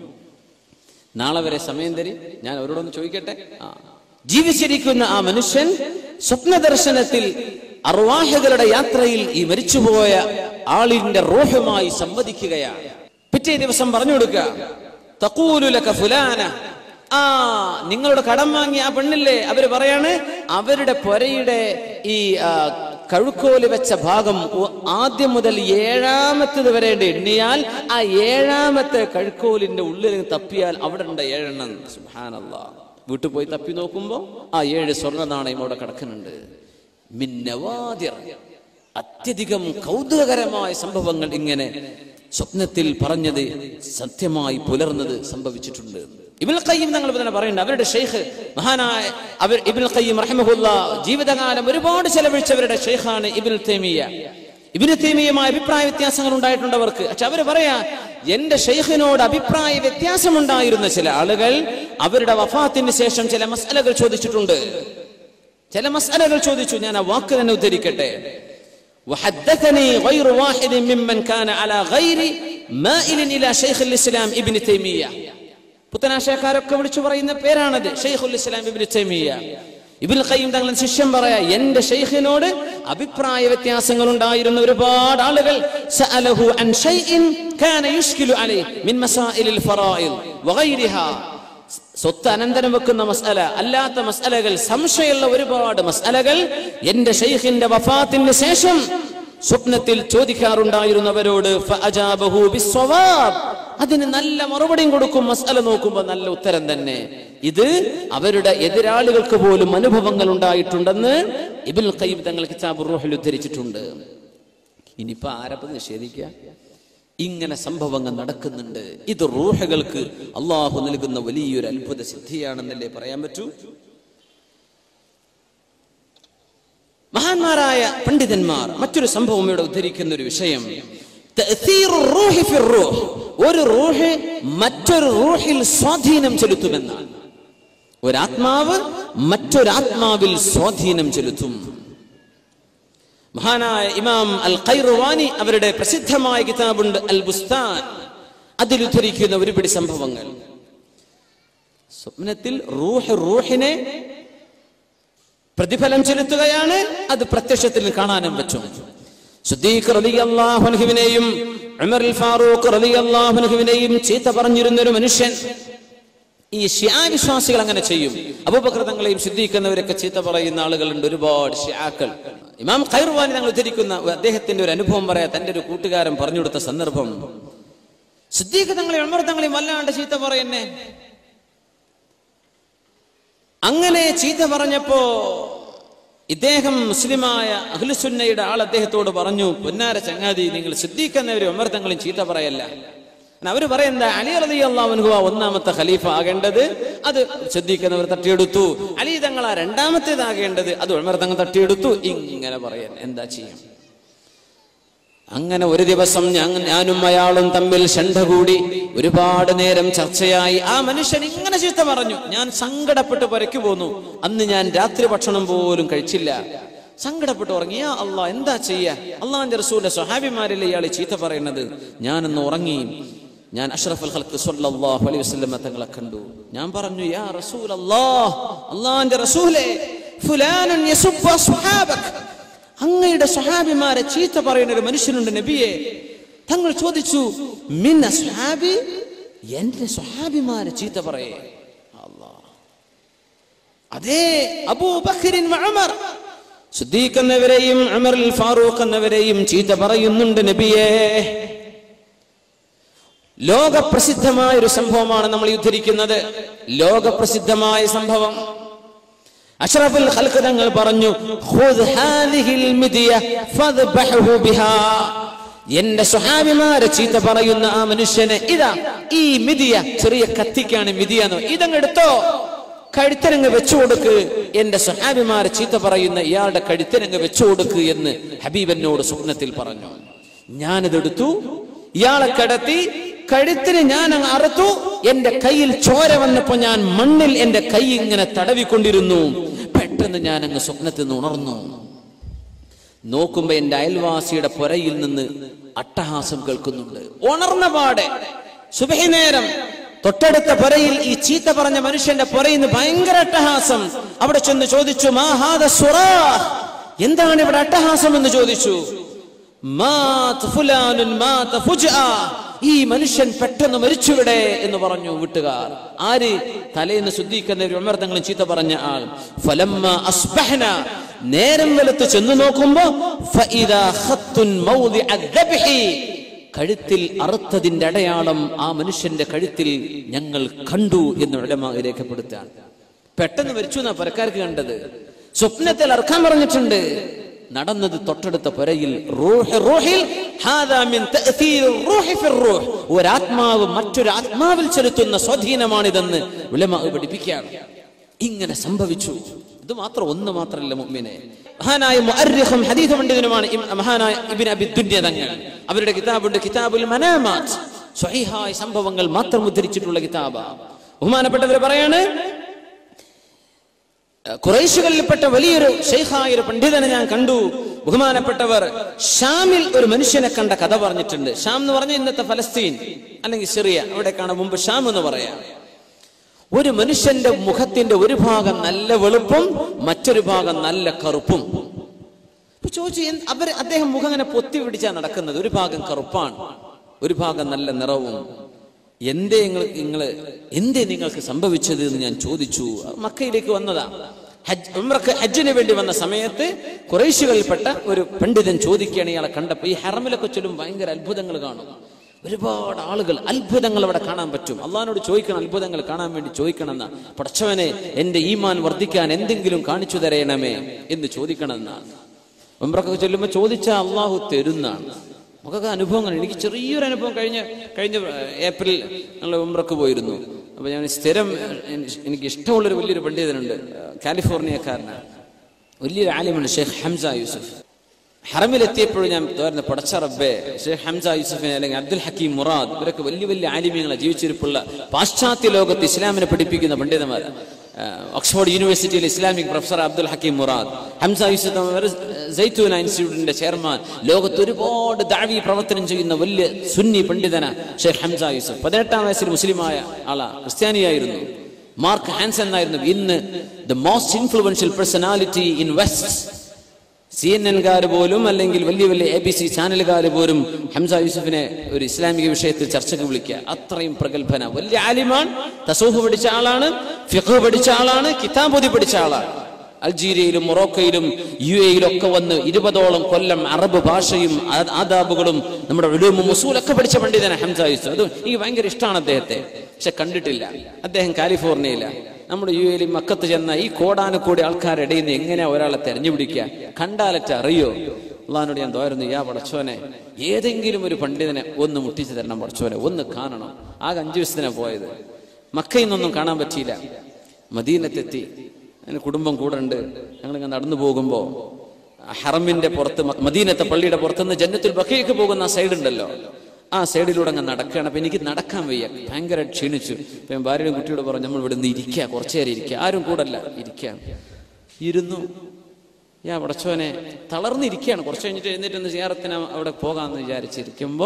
നാളെ വരെ സമയം തരി ഞാൻ അവരോടൊന്ന് ചോദിക്കട്ടെ ആ. ജീവിച്ചിരിക്കുന്ന ആ മനുഷ്യൻ സ്വപ്ന ദർശനത്തിൽ അർവാഹകളുടെ യാത്രയിൽ ഈ മരിച്ചുപോയ ആളിന്റെ റോഹുമായി സംവദിക്കുകയാണ് പിറ്റേ ദിവസം പറഞ്ഞു കൊടുക്കുക തക്കൂലുലക ഫുലാന ആ നിങ്ങളുടെ കടം വാങ്ങിയ ആ പെണ്ണില്ലേ അവര് പറയാണ് അവരുടെ പൊരയുടെ ഈ ആ, കഴുക്കോല് വെച്ച ഭാഗം ഒ- ആദ്യം മുതൽ ഏഴാമത്തത് വരെ ഉണ്ട്. എണ്ണിയാൽ ആ ഏഴാമത്തെ കഴുക്കോലിന്റെ ഉള്ളിൽ തപ്പിയാൽ അവിടെ ഉണ്ട് ഏഴെണ്ണം സുഹാനല്ലാ വീട്ടിൽ പോയി തപ്പി നോക്കുമ്പോ ആ ഏഴ് സ്വർണ്ണ നാണയം അവിടെ കിടക്കുന്നുണ്ട് മിന്നവാതിർ അത്യധികം കൗതുകകരമായ സംഭവങ്ങൾ ഇങ്ങനെ സ്വപ്നത്തിൽ പറഞ്ഞത് സത്യമായി പുലർന്നത് സംഭവിച്ചിട്ടുണ്ട് ഇബിൽ ഖയ്യിം തങ്ങൾ തന്നെ പറയുന്നുണ്ട് അവരുടെ ഷെയ്ഖ് മഹാനായ അവർ ഇബിൽ ഖയ്യിം റഹിമഹുല്ല ജീവിതകാലം ഒരുപാട് ചെലവഴിച്ചവരുടെ ഷെയ്ഖാണ് ഇബിൽ തേമിയ ഇബിന് തേമിയുമായ അഭിപ്രായ വ്യത്യാസങ്ങൾ ഉണ്ടായിട്ടുണ്ട് അവർക്ക് പക്ഷെ അവര് പറയാ എന്റെ ഷെയ്ഖിനോട് അഭിപ്രായ വ്യത്യാസമുണ്ടായിരുന്ന ചില ആളുകൾ അവരുടെ വഫാത്തിന് ശേഷം ചില മസലകൾ ചോദിച്ചിട്ടുണ്ട് ചില മസലകൾ ചോദിച്ചു ഞാൻ ആ വാക്ക് തന്നെ ഉദ്ധരിക്കട്ടെ وحدثني غير واحد ممن كان على غير مائل الى شيخ الاسلام ابن تيميه പുത്തനാശയക്കാരൊക്കെ വിളിച്ചു പറയുന്ന പേരാണത് ഷെയ്ഖുൽ ഇസ്ലാം ഇബ്നു തൈമിയ ഇബ്നുൽ ഖയ്യിം തങ്ങളുടെ ശിഷ്യൻ പറയാ എന്റെ ഷെയ്ഖിനോട് അഭിപ്രായ വ്യത്യാസങ്ങൾ ഉണ്ടായിരുന്ന ഒരുപാട് ആളുകൾ സഅലഹു അൻ ഷൈഇൻ കാന യുഷ്കിലു അലൈഹി മിൻ മസായിലിൽ ഫറായിദ് വഗൈരിഹാ സ്വത്ത് അനന്തരം വെക്കുന്ന മസ്അല അല്ലാത്ത മസ്അലകൾ സംശയമുള്ള ഒരുപാട് മസ്അലകൾ എന്റെ ഷെയ്ഖിന്റെ വഫാത്തിന് ശേഷം സ്വപ്നത്തിൽ ചോദിക്കാറുണ്ടായിരുന്നവരോട് ഫഅജാബഹു ബിസ്സവാബ്. അതിന് നല്ല മറുപടിയും കൊടുക്കും മസാല നോക്കുമ്പോൾ നല്ല ഉത്തരം തന്നെ ഇത് അവരുടെ എതിരാളികൾക്ക് പോലും അനുഭവങ്ങൾ ഉണ്ടായിട്ടുണ്ടെന്ന് ഇബിൽ ഖയ്യിം തങ്ങൾ കിതാബ് റൂഹിൽ ഉദ്ധരിച്ചിട്ടുണ്ട് ഇനിയിപ്പോ ആരപ്പ നിഷേധിക്കുക ഇങ്ങനെ സംഭവങ്ങൾ നടക്കുന്നുണ്ട് ഇത് റൂഹകൾക്ക് അള്ളാഹു നൽകുന്ന വലിയൊരു അത്ഭുത സിദ്ധിയാണെന്നല്ലേ പറയാൻ പറ്റൂ മഹാന്മാരായ പണ്ഡിതന്മാർ മറ്റൊരു സംഭവം ഇവിടെ ഉദ്ധരിക്കുന്ന ഒരു വിഷയം തഅ്സീറു റൂഹി ഫിർ റൂഹ്. ഒരു റൂഹ് മറ്റൊരു റൂഹിൽ സ്വാധീനം ചെലുത്തുമെന്നാണ് ഒരാത്മാവ് മറ്റൊരാത്മാവിൽ സ്വാധീനം ചെലുത്തും മഹാനായ ഇമാം അൽ ഖൈറുവാനി അവരുടെ പ്രസിദ്ധമായ കിതാബുണ്ട് അൽ ബുസ്താൻ അതിൽ ഉദ്ധരിക്കുന്ന ഒരുപിടി സംഭവങ്ങൾ സ്വപ്നത്തിൽ റൂഹ് റൂഹിനെ പ്രതിഫലം ചെലുത്തുകയാണ് അത് പ്രത്യക്ഷത്തിൽ കാണാനും പറ്റും സുദ്ദീഖ് റളിയല്ലാഹു അൻഹുവിനെയും ഉമർ അൽ ഫാറൂഖ് റളിയല്ലാഹു അൻഹുവിനെയും ചീത്ത പറഞ്ഞിരുന്ന ഒരു മനുഷ്യൻ ഈ ഷിയാ വിശ്വാസികൾ അങ്ങനെ ചെയ്യും അപൂബക്രതങ്ങളെയും ശുദ്ധീകരിക്കുന്നവരൊക്കെ ചീത്ത പറയുന്ന ആളുകളുണ്ട് ഒരുപാട് ഷിയാക്കൾ ഇമാം ഖൈർവാനി ഞങ്ങൾ ഉദ്ധരിക്കുന്ന അദ്ദേഹത്തിന്റെ ഒരു അനുഭവം പറയാ തന്റെ ഒരു കൂട്ടുകാരൻ പറഞ്ഞു കൊടുത്ത സന്ദർഭം ശുദ്ധീകൃതങ്ങളെയും അമൃതങ്ങളെയും വല്ലാണ്ട് ചീത്ത പറയുന്നേ അങ്ങനെ ചീത്ത പറഞ്ഞപ്പോ ഇദ്ദേഹം മുസ്ലിമായ അഖിലുസുന്നയുടെ ആൾ അദ്ദേഹത്തോട് പറഞ്ഞു പൊന്നാര ചങ്ങാതി നിങ്ങൾ സിദ്ദീഖെന്നവരും അമൃതങ്ങളും ചീത്ത പറയല്ല അവർ പറയുന്നത് അലി റലി അള്ളാഹുൻഹുവ ഒന്നാമത്തെ ഖലീഫ ആകേണ്ടത് അത് സിദ്ദീഖെന്നവർ തട്ടിയെടുത്തു അലി തങ്ങളാ രണ്ടാമത്തേതാകേണ്ടത് അത് ഉമർ തങ്ങൾ തട്ടിയെടുത്തു ഇങ്ങനെ പറയാൻ എന്താ ചെയ്യാം അങ്ങനെ ഒരു ദിവസം ഞാൻ ഞാനും അയാളും തമ്മിൽ ഷണ്ട കൂടി ഒരുപാട് നേരം ചർച്ചയായി ആ മനുഷ്യൻ ഇങ്ങനെ ചീത്ത പറഞ്ഞു ഞാൻ സങ്കടപ്പെട്ട് പുരയ്ക്കു പോന്നു അന്ന് ഞാൻ രാത്രി ഭക്ഷണം പോലും കഴിച്ചില്ല സങ്കടപ്പെട്ട് ഉറങ്ങിയ അള്ളാ എന്താ ചെയ്യാ അള്ളാന്റെ റസൂലിന്റെ സ്വഹാബിമാരിലെ ഇയാൾ ചീത്ത പറയുന്നത് ഞാനന്ന് ഉറങ്ങി ഞാൻ അഷ്റഫുൽ ഖൽഖ് സ്വല്ലല്ലാഹു അലൈഹി വസല്ലം തങ്ങളെ കണ്ടു ഞാൻ പറഞ്ഞു യാ റസൂൽ അല്ലാഹ് അള്ളാന്റെ റസൂലേ ഫുലാനൻ യസുബ്ബു അസ്ഹാബക് അങ്ങയുടെ സ്വഹാബിമാരെ ചീത്ത പറയുന്ന ഒരു മനുഷ്യനുണ്ട് നബിയെ തങ്ങൾ ചോദിച്ചു മിൻ അസ്ഹാബി എന്റെ സ്വഹാബിമാരെ ചീത്ത പറയേ അല്ലാ അതേ അബൂബക്കറിൻ ഉമർ സിദ്ദീഖ് എന്നവരെയും ഉമർ ഫാറൂഖ് എന്നവരെയും ചീത്ത പറയുന്നുണ്ട് നബിയേ ലോകപ്രസിദ്ധമായ ഒരു സംഭവമാണ് നമ്മൾ ഈ ഉദ്ധരിക്കുന്നത് ലോകപ്രസിദ്ധമായ സംഭവം അഷ്റഫുൽ ഖൽഖ് തങ്ങൾ പറഞ്ഞു ഖുദ് ഹാദിഹിൽ മിദിയ ഫദ്ബഹു ബിഹാ എന്റെ സ്വഹാബിമാരെ ചീത്ത പറയുന്ന ആ മനുഷ്യനെ ഇതാ ഈ മിതിയ ചെറിയ കത്തിക്കാണ് മിതിയ എന്ന് ഇതങ്ങ് എടുത്തോ കഴുത്തരങ്ങ് വെച്ചു കൊടുക്ക് എന്റെ സ്വഹാബിമാരെ ചീത്ത പറയുന്ന ഇയാളുടെ കഴുത്തരങ്ങ് വെച്ചു കൊടുക്ക് എന്ന് ഹബീബനോട് സ്വപ്നത്തിൽ പറഞ്ഞു ഞാനിതെടുത്തു ഇയാളെ കടത്തി കഴുത്തിന് ഞാൻ അങ്ങ് അറുത്തു എന്റെ കയ്യിൽ ചോര വന്നപ്പോ ഞാൻ മണ്ണിൽ എന്റെ കൈ ഇങ്ങനെ തടവിക്കൊണ്ടിരുന്നു പെട്ടെന്ന് ഞാൻ അങ്ങ് സ്വപ്നത്തിൽ നിന്ന് ഉണർന്നു നോക്കുമ്പോ എന്റെ അയൽവാസിയുടെ പുരയിൽ നിന്ന് അട്ടഹാസം കേൾക്കുന്നുണ്ട് ഉണർന്ന പാടെ സുബഹി നേരം തൊട്ടടുത്ത പുരയിൽ ഈ ചീത്ത പറഞ്ഞ മനുഷ്യന്റെ പുരയിൽ നിന്ന് ഭയങ്കര അട്ടഹാസം അവിടെ ചെന്ന് ചോദിച്ചു മാഹാദ സുറാഹ് എന്താണ് ഇവിടെ അട്ടഹാസം എന്ന് ചോദിച്ചു മാത് ഫുലാനുൻ മാത ഫുജ്ആ. ഈ മനുഷ്യൻ പെട്ടെന്ന് മരിച്ചുവിടെ എന്ന് പറഞ്ഞു വീട്ടുകാർ ആര് തലേന്ന് ശുദ്ധീക്കുന്ന ഉമർ തങ്ങളും ചീത്ത പറഞ്ഞ ആൾ ഫലമ്മ അസ്ബഹന നേരം വെളുത്ത് ചെന്ന് നോക്കുമ്പോ ഫഇദാ ഖത്തുൻ മൗദിഅ ദബ്ഹി. കഴുത്തിൽ അറുത്തതിന്റെ അടയാളം ആ മനുഷ്യന്റെ കഴുത്തിൽ ഞങ്ങൾ കണ്ടു എന്ന് ഉലമ രേഖപ്പെടുത്താൻ പെട്ടെന്ന് മരിച്ചു എന്നാ പരക്കാർക്ക് കണ്ടത് സ്വപ്നത്തിൽ അറക്കാൻ പറഞ്ഞിട്ടുണ്ട് നടന്നത് തൊട്ടടുത്ത പുരയിൽ റൂഹ് റൂഹിൽ ഹാദാ മിൻ തഅ്തീർ റൂഹി ഫിർ റൂഹ് ഒരാത്മാവ് മറ്റൊരു ആത്മാവിൽ ചെലുത്തുന്ന സ്വാധീനമാണിതെന്ന് ഉലമ പഠിപ്പിക്കുകയാണ് ഇങ്ങനെ സംഭവിച്ചു ഇത് മാത്രം ഒന്ന് മാത്രമല്ല മുഅ്മിനെ മഹാനായ മുഅർരിഖും ഹദീസ് പണ്ഡിതനുമാണ് ഇം- മഹാനായ ഇബ്നു അബി ദുന്യ തങ്ങൾ അവരുടെ കിതാബുണ്ട് കിതാബുൽ മനാമാത്ത് സ്വഹീഹായ സംഭവങ്ങൾ മാത്രം ഉദ്ധരിച്ചിട്ടുള്ള കിതാബ ബഹുമാനപ്പെട്ടവർ പറയാണ് കുറേശുകളിൽപ്പെട്ട വലിയൊരു ഷെയ്ഖായ ഒരു പണ്ഡിതനെ ഞാൻ കണ്ടു ബഹുമാനപ്പെട്ടവർ ഷാമിൽ ഒരു മനുഷ്യനെ കണ്ട കഥ പറഞ്ഞിട്ടുണ്ട് ഷാം എന്ന് പറഞ്ഞ ഇന്നത്തെ ഫലസ്തീൻ അല്ലെങ്കിൽ സിറിയ അവിടേക്കാണ് മുമ്പ് ഷാം എന്ന് പറയാം ഒരു മനുഷ്യന്റെ മുഖത്തിന്റെ ഒരു ഭാഗം നല്ല വെളുപ്പും മറ്റൊരു ഭാഗം നല്ല കറുപ്പും അപ്പൊ ചോദിച്ചു എന്ത്- അവര് അദ്ദേഹം മുഖം അങ്ങനെ പൊത്തി പിടിച്ചാ നടക്കുന്നത് ഒരു ഭാഗം കറുപ്പാണ് ഒരു ഭാഗം നല്ല നിറവും എന്തേ നിങ്ങൾ നിങ്ങള് എന്തേ നിങ്ങൾക്ക് സംഭവിച്ചത് എന്ന് ഞാൻ ചോദിച്ചു മക്കയിലേക്ക് വന്നതാ ഹജ്ജ് ഉംറക്ക് ഹജ്ജിന് വേണ്ടി വന്ന സമയത്ത് കുറേശികളിൽപ്പെട്ട ഒരു പണ്ഡിതൻ ചോദിക്കുകയാണ് ഇയാളെ കണ്ടപ്പോൾ ഈ ഹറമിലൊക്കെ ചൊല്ലും ഭയങ്കര അത്ഭുതങ്ങൾ കാണും ഒരുപാട് ആളുകൾ അത്ഭുതങ്ങൾ അവിടെ കാണാൻ പറ്റും അള്ളഹാനോട് ചോദിക്കണം അത്ഭുതങ്ങൾ കാണാൻ വേണ്ടി ചോദിക്കണം എന്നാ പടച്ചവനെ എന്റെ ഈമാൻ വർദ്ധിക്കാൻ എന്തെങ്കിലും കാണിച്ചു തരയണമേ എന്ന് ചോദിക്കണം എന്നാണ് ഉംറക്കൊക്കെ ചൊല്ലുമ്പോൾ ചോദിച്ചാൽ അള്ളാഹു തരുന്നാണ് നമുക്കൊക്കെ അനുഭവങ്ങൾ എനിക്ക് ചെറിയൊരു അനുഭവം കഴിഞ്ഞ കഴിഞ്ഞ ഏപ്രിൽ ഞങ്ങൾ ഉംറക്ക് പോയിരുന്നു അപ്പൊ ഞാൻ സ്ഥിരം എനി- എനിക്ക് ഇഷ്ടമുള്ളൊരു വലിയൊരു പണ്ഡിതനുണ്ട് കാലിഫോർണിയക്കാരനാണ് വലിയൊരു ആലിമുണ്ട് ഷെയ്ഖ് ഹംസ യൂസുഫ് ഹറമിലെത്തിയപ്പോഴും ഞാൻ തോരുന്ന പടച്ച റബ്ബെ ഷെയ്ഖ് ഹംസ യൂസുഫിനെ അല്ലെങ്കിൽ അബ്ദുൽ ഹക്കീം മുറാദ് ഇവരൊക്കെ വലിയ വലിയ ആലിമ്യങ്ങളെ ജീവിച്ചിരിപ്പുള്ള പാശ്ചാത്യ ലോകത്ത് ഇസ്ലാമിനെ പഠിപ്പിക്കുന്ന പണ്ഡിതന്മാരാണ് ഓക്സ്ഫോർഡ് യൂണിവേഴ്സിറ്റിയിലെ ഇസ്ലാമിക് പ്രൊഫസർ അബ്ദുൽ ഹക്കീം മുറാദ് ഹംസ യൂസുഫ് അവർ സൈത്തൂന ഇൻസ്റ്റിറ്റ്യൂട്ടിന്റെ ചെയർമാൻ ലോകത്ത് ഒരുപാട് ദാവി പ്രവർത്തനം ചെയ്യുന്ന വലിയ സുന്നി പണ്ഡിതന ഷെയ്ഖ് ഹംസ യൂസുഫ് പതിനെട്ടാം വയസ്സിൽ മുസ്ലിമായ ആളാ ക്രിസ്ത്യാനിയായിരുന്നു മാർക്ക് ഹാൻസൺ എന്നായിരുന്നു ഇന്ന് the most influential personality in west C N എൻകാർ പോലും അല്ലെങ്കിൽ വലിയ വലിയ എ ബി സി ചാനലുകാർ പോലും ഹംസ യൂസുഫിനെ ഒരു ഇസ്ലാമിക വിഷയത്തിൽ ചർച്ചയ്ക്ക് വിളിക്കുക അത്രയും പ്രഗത്ഭന വലിയ ആലിമാൻ തസൂഫ് പഠിച്ച ആളാണ് ഫിഖ് പഠിച്ച ആളാണ് കിതാബോധി പഠിച്ച ആളാണ് അൾജീരിയയിലും മൊറോക്കയിലും യു എയിലും ഒക്കെ വന്ന് ഇരുപതോളം കൊല്ലം അറബ് ഭാഷയും ആ- ആദാബുകളും നമ്മുടെ ഉലൂമും മുസൂലൊക്കെ പഠിച്ച പണ്ഡിതന ഹംസ യൂസുഫ് അത് എനിക്ക് ഭയങ്കര ഇഷ്ടമാണ് അദ്ദേഹത്തെ പക്ഷെ കണ്ടിട്ടില്ല അദ്ദേഹം കാലിഫോർണിയയില നമ്മുടെ യു എയിൽ മക്കത്ത് ചെന്ന ഈ കോടാനക്കൂടി ആൾക്കാരുടെ ഇടയിൽ നിന്ന് എങ്ങനെയാ ഒരാളെ തെരഞ്ഞുപിടിക്കുക കണ്ടാലറ്റ അറിയോ അള്ളഹാനോട് ഞാൻ തോരുന്നു യാ പടച്ചോനെ ഏതെങ്കിലും ഒരു പണ്ഡിതനെ ഒന്ന് മുട്ടിച്ചു തരണം പടച്ചോനെ ഒന്ന് കാണണം ആകെ അഞ്ചു ദിവസത്തിനാ പോയത് മക്കയിൽ നിന്നൊന്നും കാണാൻ പറ്റിയില്ല മദീനത്തെത്തി അതിന് കുടുംബം കൂടെ ഉണ്ട് ഞങ്ങളിങ്ങനെ നടന്നു പോകുമ്പോൾ ഹറമിന്റെ പുറത്ത് മ- മദീനത്തെ പള്ളിയുടെ പുറത്തുനിന്ന് ജന്നത്തുൽ ബക്കയ്ക്ക് പോകുന്ന ആ സൈഡ് ഉണ്ടല്ലോ ആ സൈഡിലൂടെ അങ്ങ് നടക്കുകയാണ് അപ്പൊ എനിക്ക് നടക്കാൻ വയ്യ ഭയങ്കര ക്ഷീണിച്ചു അപ്പൊ ഞാൻ ഭാര്യയും കുട്ടിയോട് പറഞ്ഞു നമ്മൾ ഇവിടെ നിന്ന് ഇരിക്കുക കുറച്ചു നേരം ഇരിക്കുക ആരും കൂടല്ല ഇരിക്കുക ഇരുന്നു ഞാൻ പടച്ചോനെ തളർന്നിരിക്കുകയാണ് കുറച്ച് കഴിഞ്ഞിട്ട് എഴുന്നേറ്റ് ഒന്ന് സിയാറത്തിന് അവിടെ പോകാമെന്ന് വിചാരിച്ചിരിക്കുമ്പോ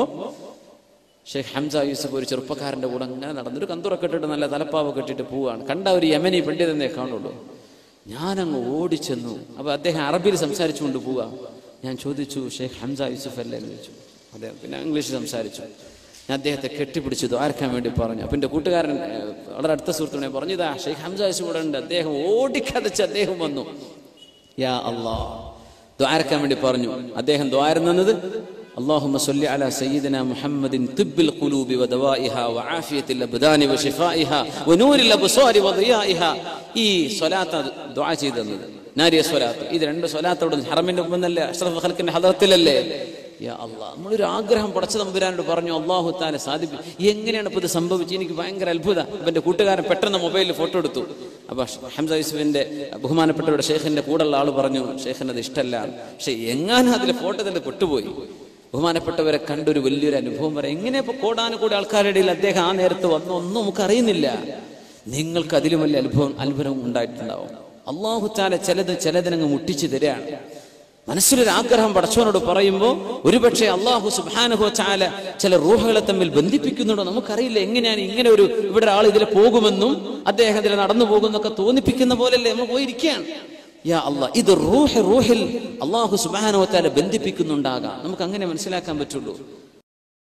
ഷെയ്ഖ് ഹംസ യൂസഫ് ഒരു ചെറുപ്പക്കാരന്റെ കൂടെ അങ്ങനെ നടന്നൊരു കന്തുറൊക്കെ ഇട്ടിട്ട് നല്ല തലപ്പാവൊക്കെ ഇട്ടിട്ട് പോവാണ് കണ്ട ഒരു യമനി പണ്ഡിതനെ കാണുള്ളൂ ഞാനങ്ങ് ഓടിച്ചെന്നു അപ്പൊ അദ്ദേഹം അറബിയിൽ സംസാരിച്ചുകൊണ്ട് പോവാ ഞാൻ ചോദിച്ചു ഷെയ്ഖ് ഹംസ യൂസഫ് അല്ലേ എന്ന് ചോദിച്ചു അതെ പിന്നെ ഇംഗ്ലീഷിൽ സംസാരിച്ചു ഞാൻ അദ്ദേഹത്തെ കെട്ടിപ്പിടിച്ചു ദ്വാരക്കാൻ വേണ്ടി പറഞ്ഞു അപ്പൊ എന്റെ കൂട്ടുകാരൻ ഏഹ്, വളരെ അടുത്ത സുഹൃത്തുക്കളെ പറഞ്ഞു ഇതാ ഷെയ്ഖ് ഹംസ യൂസഫ് ഇവിടെ ഉണ്ട് അദ്ദേഹം ഓടിക്കതച്ച് അദ്ദേഹം വന്നു യാ അല്ലാ ദ്വാരക്കാൻ വേണ്ടി പറഞ്ഞു അദ്ദേഹം ദ്വാരം നിന്നത് اللهم صل على سيدنا محمد طب القلوب ودوائها وعافية الأبدان وشفائها ونور الأبصار وضيائها ഈ സ്വലാത്ത് ദുആ ചെയ്തത് നാരിയ സ്വലാത്ത് ഇത് രണ്ട് സ്വലാത്തോട് ഹറമിന്റെ മുമ്പ് നല്ല അഷ്റഫ് ഖൽക്കിന്റെ ഹദറത്തിലല്ലേ യാ അള്ളാഹ് നമ്മളൊരു ആഗ്രഹം പടച്ച തമ്പുരാനോട് പറഞ്ഞു അള്ളാഹു താനെ സാധിപ്പി എങ്ങനെയാണ് ഇപ്പൊ ഇത് സംഭവിച്ചത് എനിക്ക് ഭയങ്കര അത്ഭുത അപ്പൊ എന്റെ കൂട്ടുകാരൻ പെട്ടെന്ന് മൊബൈലിൽ ഫോട്ടോ എടുത്തു അപ്പൊ ഹംസ യൂസുഫിന്റെ ബഹുമാനപ്പെട്ടവരുടെ ഷേഖിന്റെ കൂടെയുള്ള ആള് പറഞ്ഞു ഷേഖിന് അത് ഇഷ്ടമല്ല പക്ഷെ എങ്ങാനും അതിൽ ഫോട്ടോ തന്നെ പെട്ടുപോയി ബഹുമാനപ്പെട്ടവരെ കണ്ടൊരു വലിയൊരു അനുഭവം പറയാം എങ്ങനെ ഇപ്പൊ കോടാനുകൂടി ആൾക്കാരുടെ ഇടയിൽ അദ്ദേഹം ആ നേരത്ത് വന്നു ഒന്നും നമുക്ക് അറിയുന്നില്ല നിങ്ങൾക്ക് അതിലും വലിയ അനുഭവം അത്ഭുതം ഉണ്ടായിട്ടുണ്ടാവും അള്ളാഹു താല ചിലത് ചിലതിനങ്ങ് മുട്ടിച്ചു തരാണ് മനസ്സിലൊരു ആഗ്രഹം പടച്ചവനോട് പറയുമ്പോൾ ഒരുപക്ഷെ അള്ളാഹു സുബാനുഹോ ചാല ചില റൂഹകളെ തമ്മിൽ ബന്ധിപ്പിക്കുന്നുണ്ടോ നമുക്കറിയില്ല എങ്ങനെയാണ് ഇങ്ങനെ ഒരു ഇവിടെ ഒരാൾ ഇതിലെ പോകുമെന്നും അദ്ദേഹം ഇതിലെ നടന്നു പോകുന്നൊക്കെ തോന്നിപ്പിക്കുന്ന പോലല്ലേ നമ്മൾ പോയിരിക്കുകയാണ് യാ അള്ളാഹ് ഇത് റൂഹ് റൂഹിൽ അള്ളാഹു സുബാനുഹോ ചാല ബന്ധിപ്പിക്കുന്നുണ്ടാകാം നമുക്ക് അങ്ങനെ മനസ്സിലാക്കാൻ പറ്റുള്ളൂ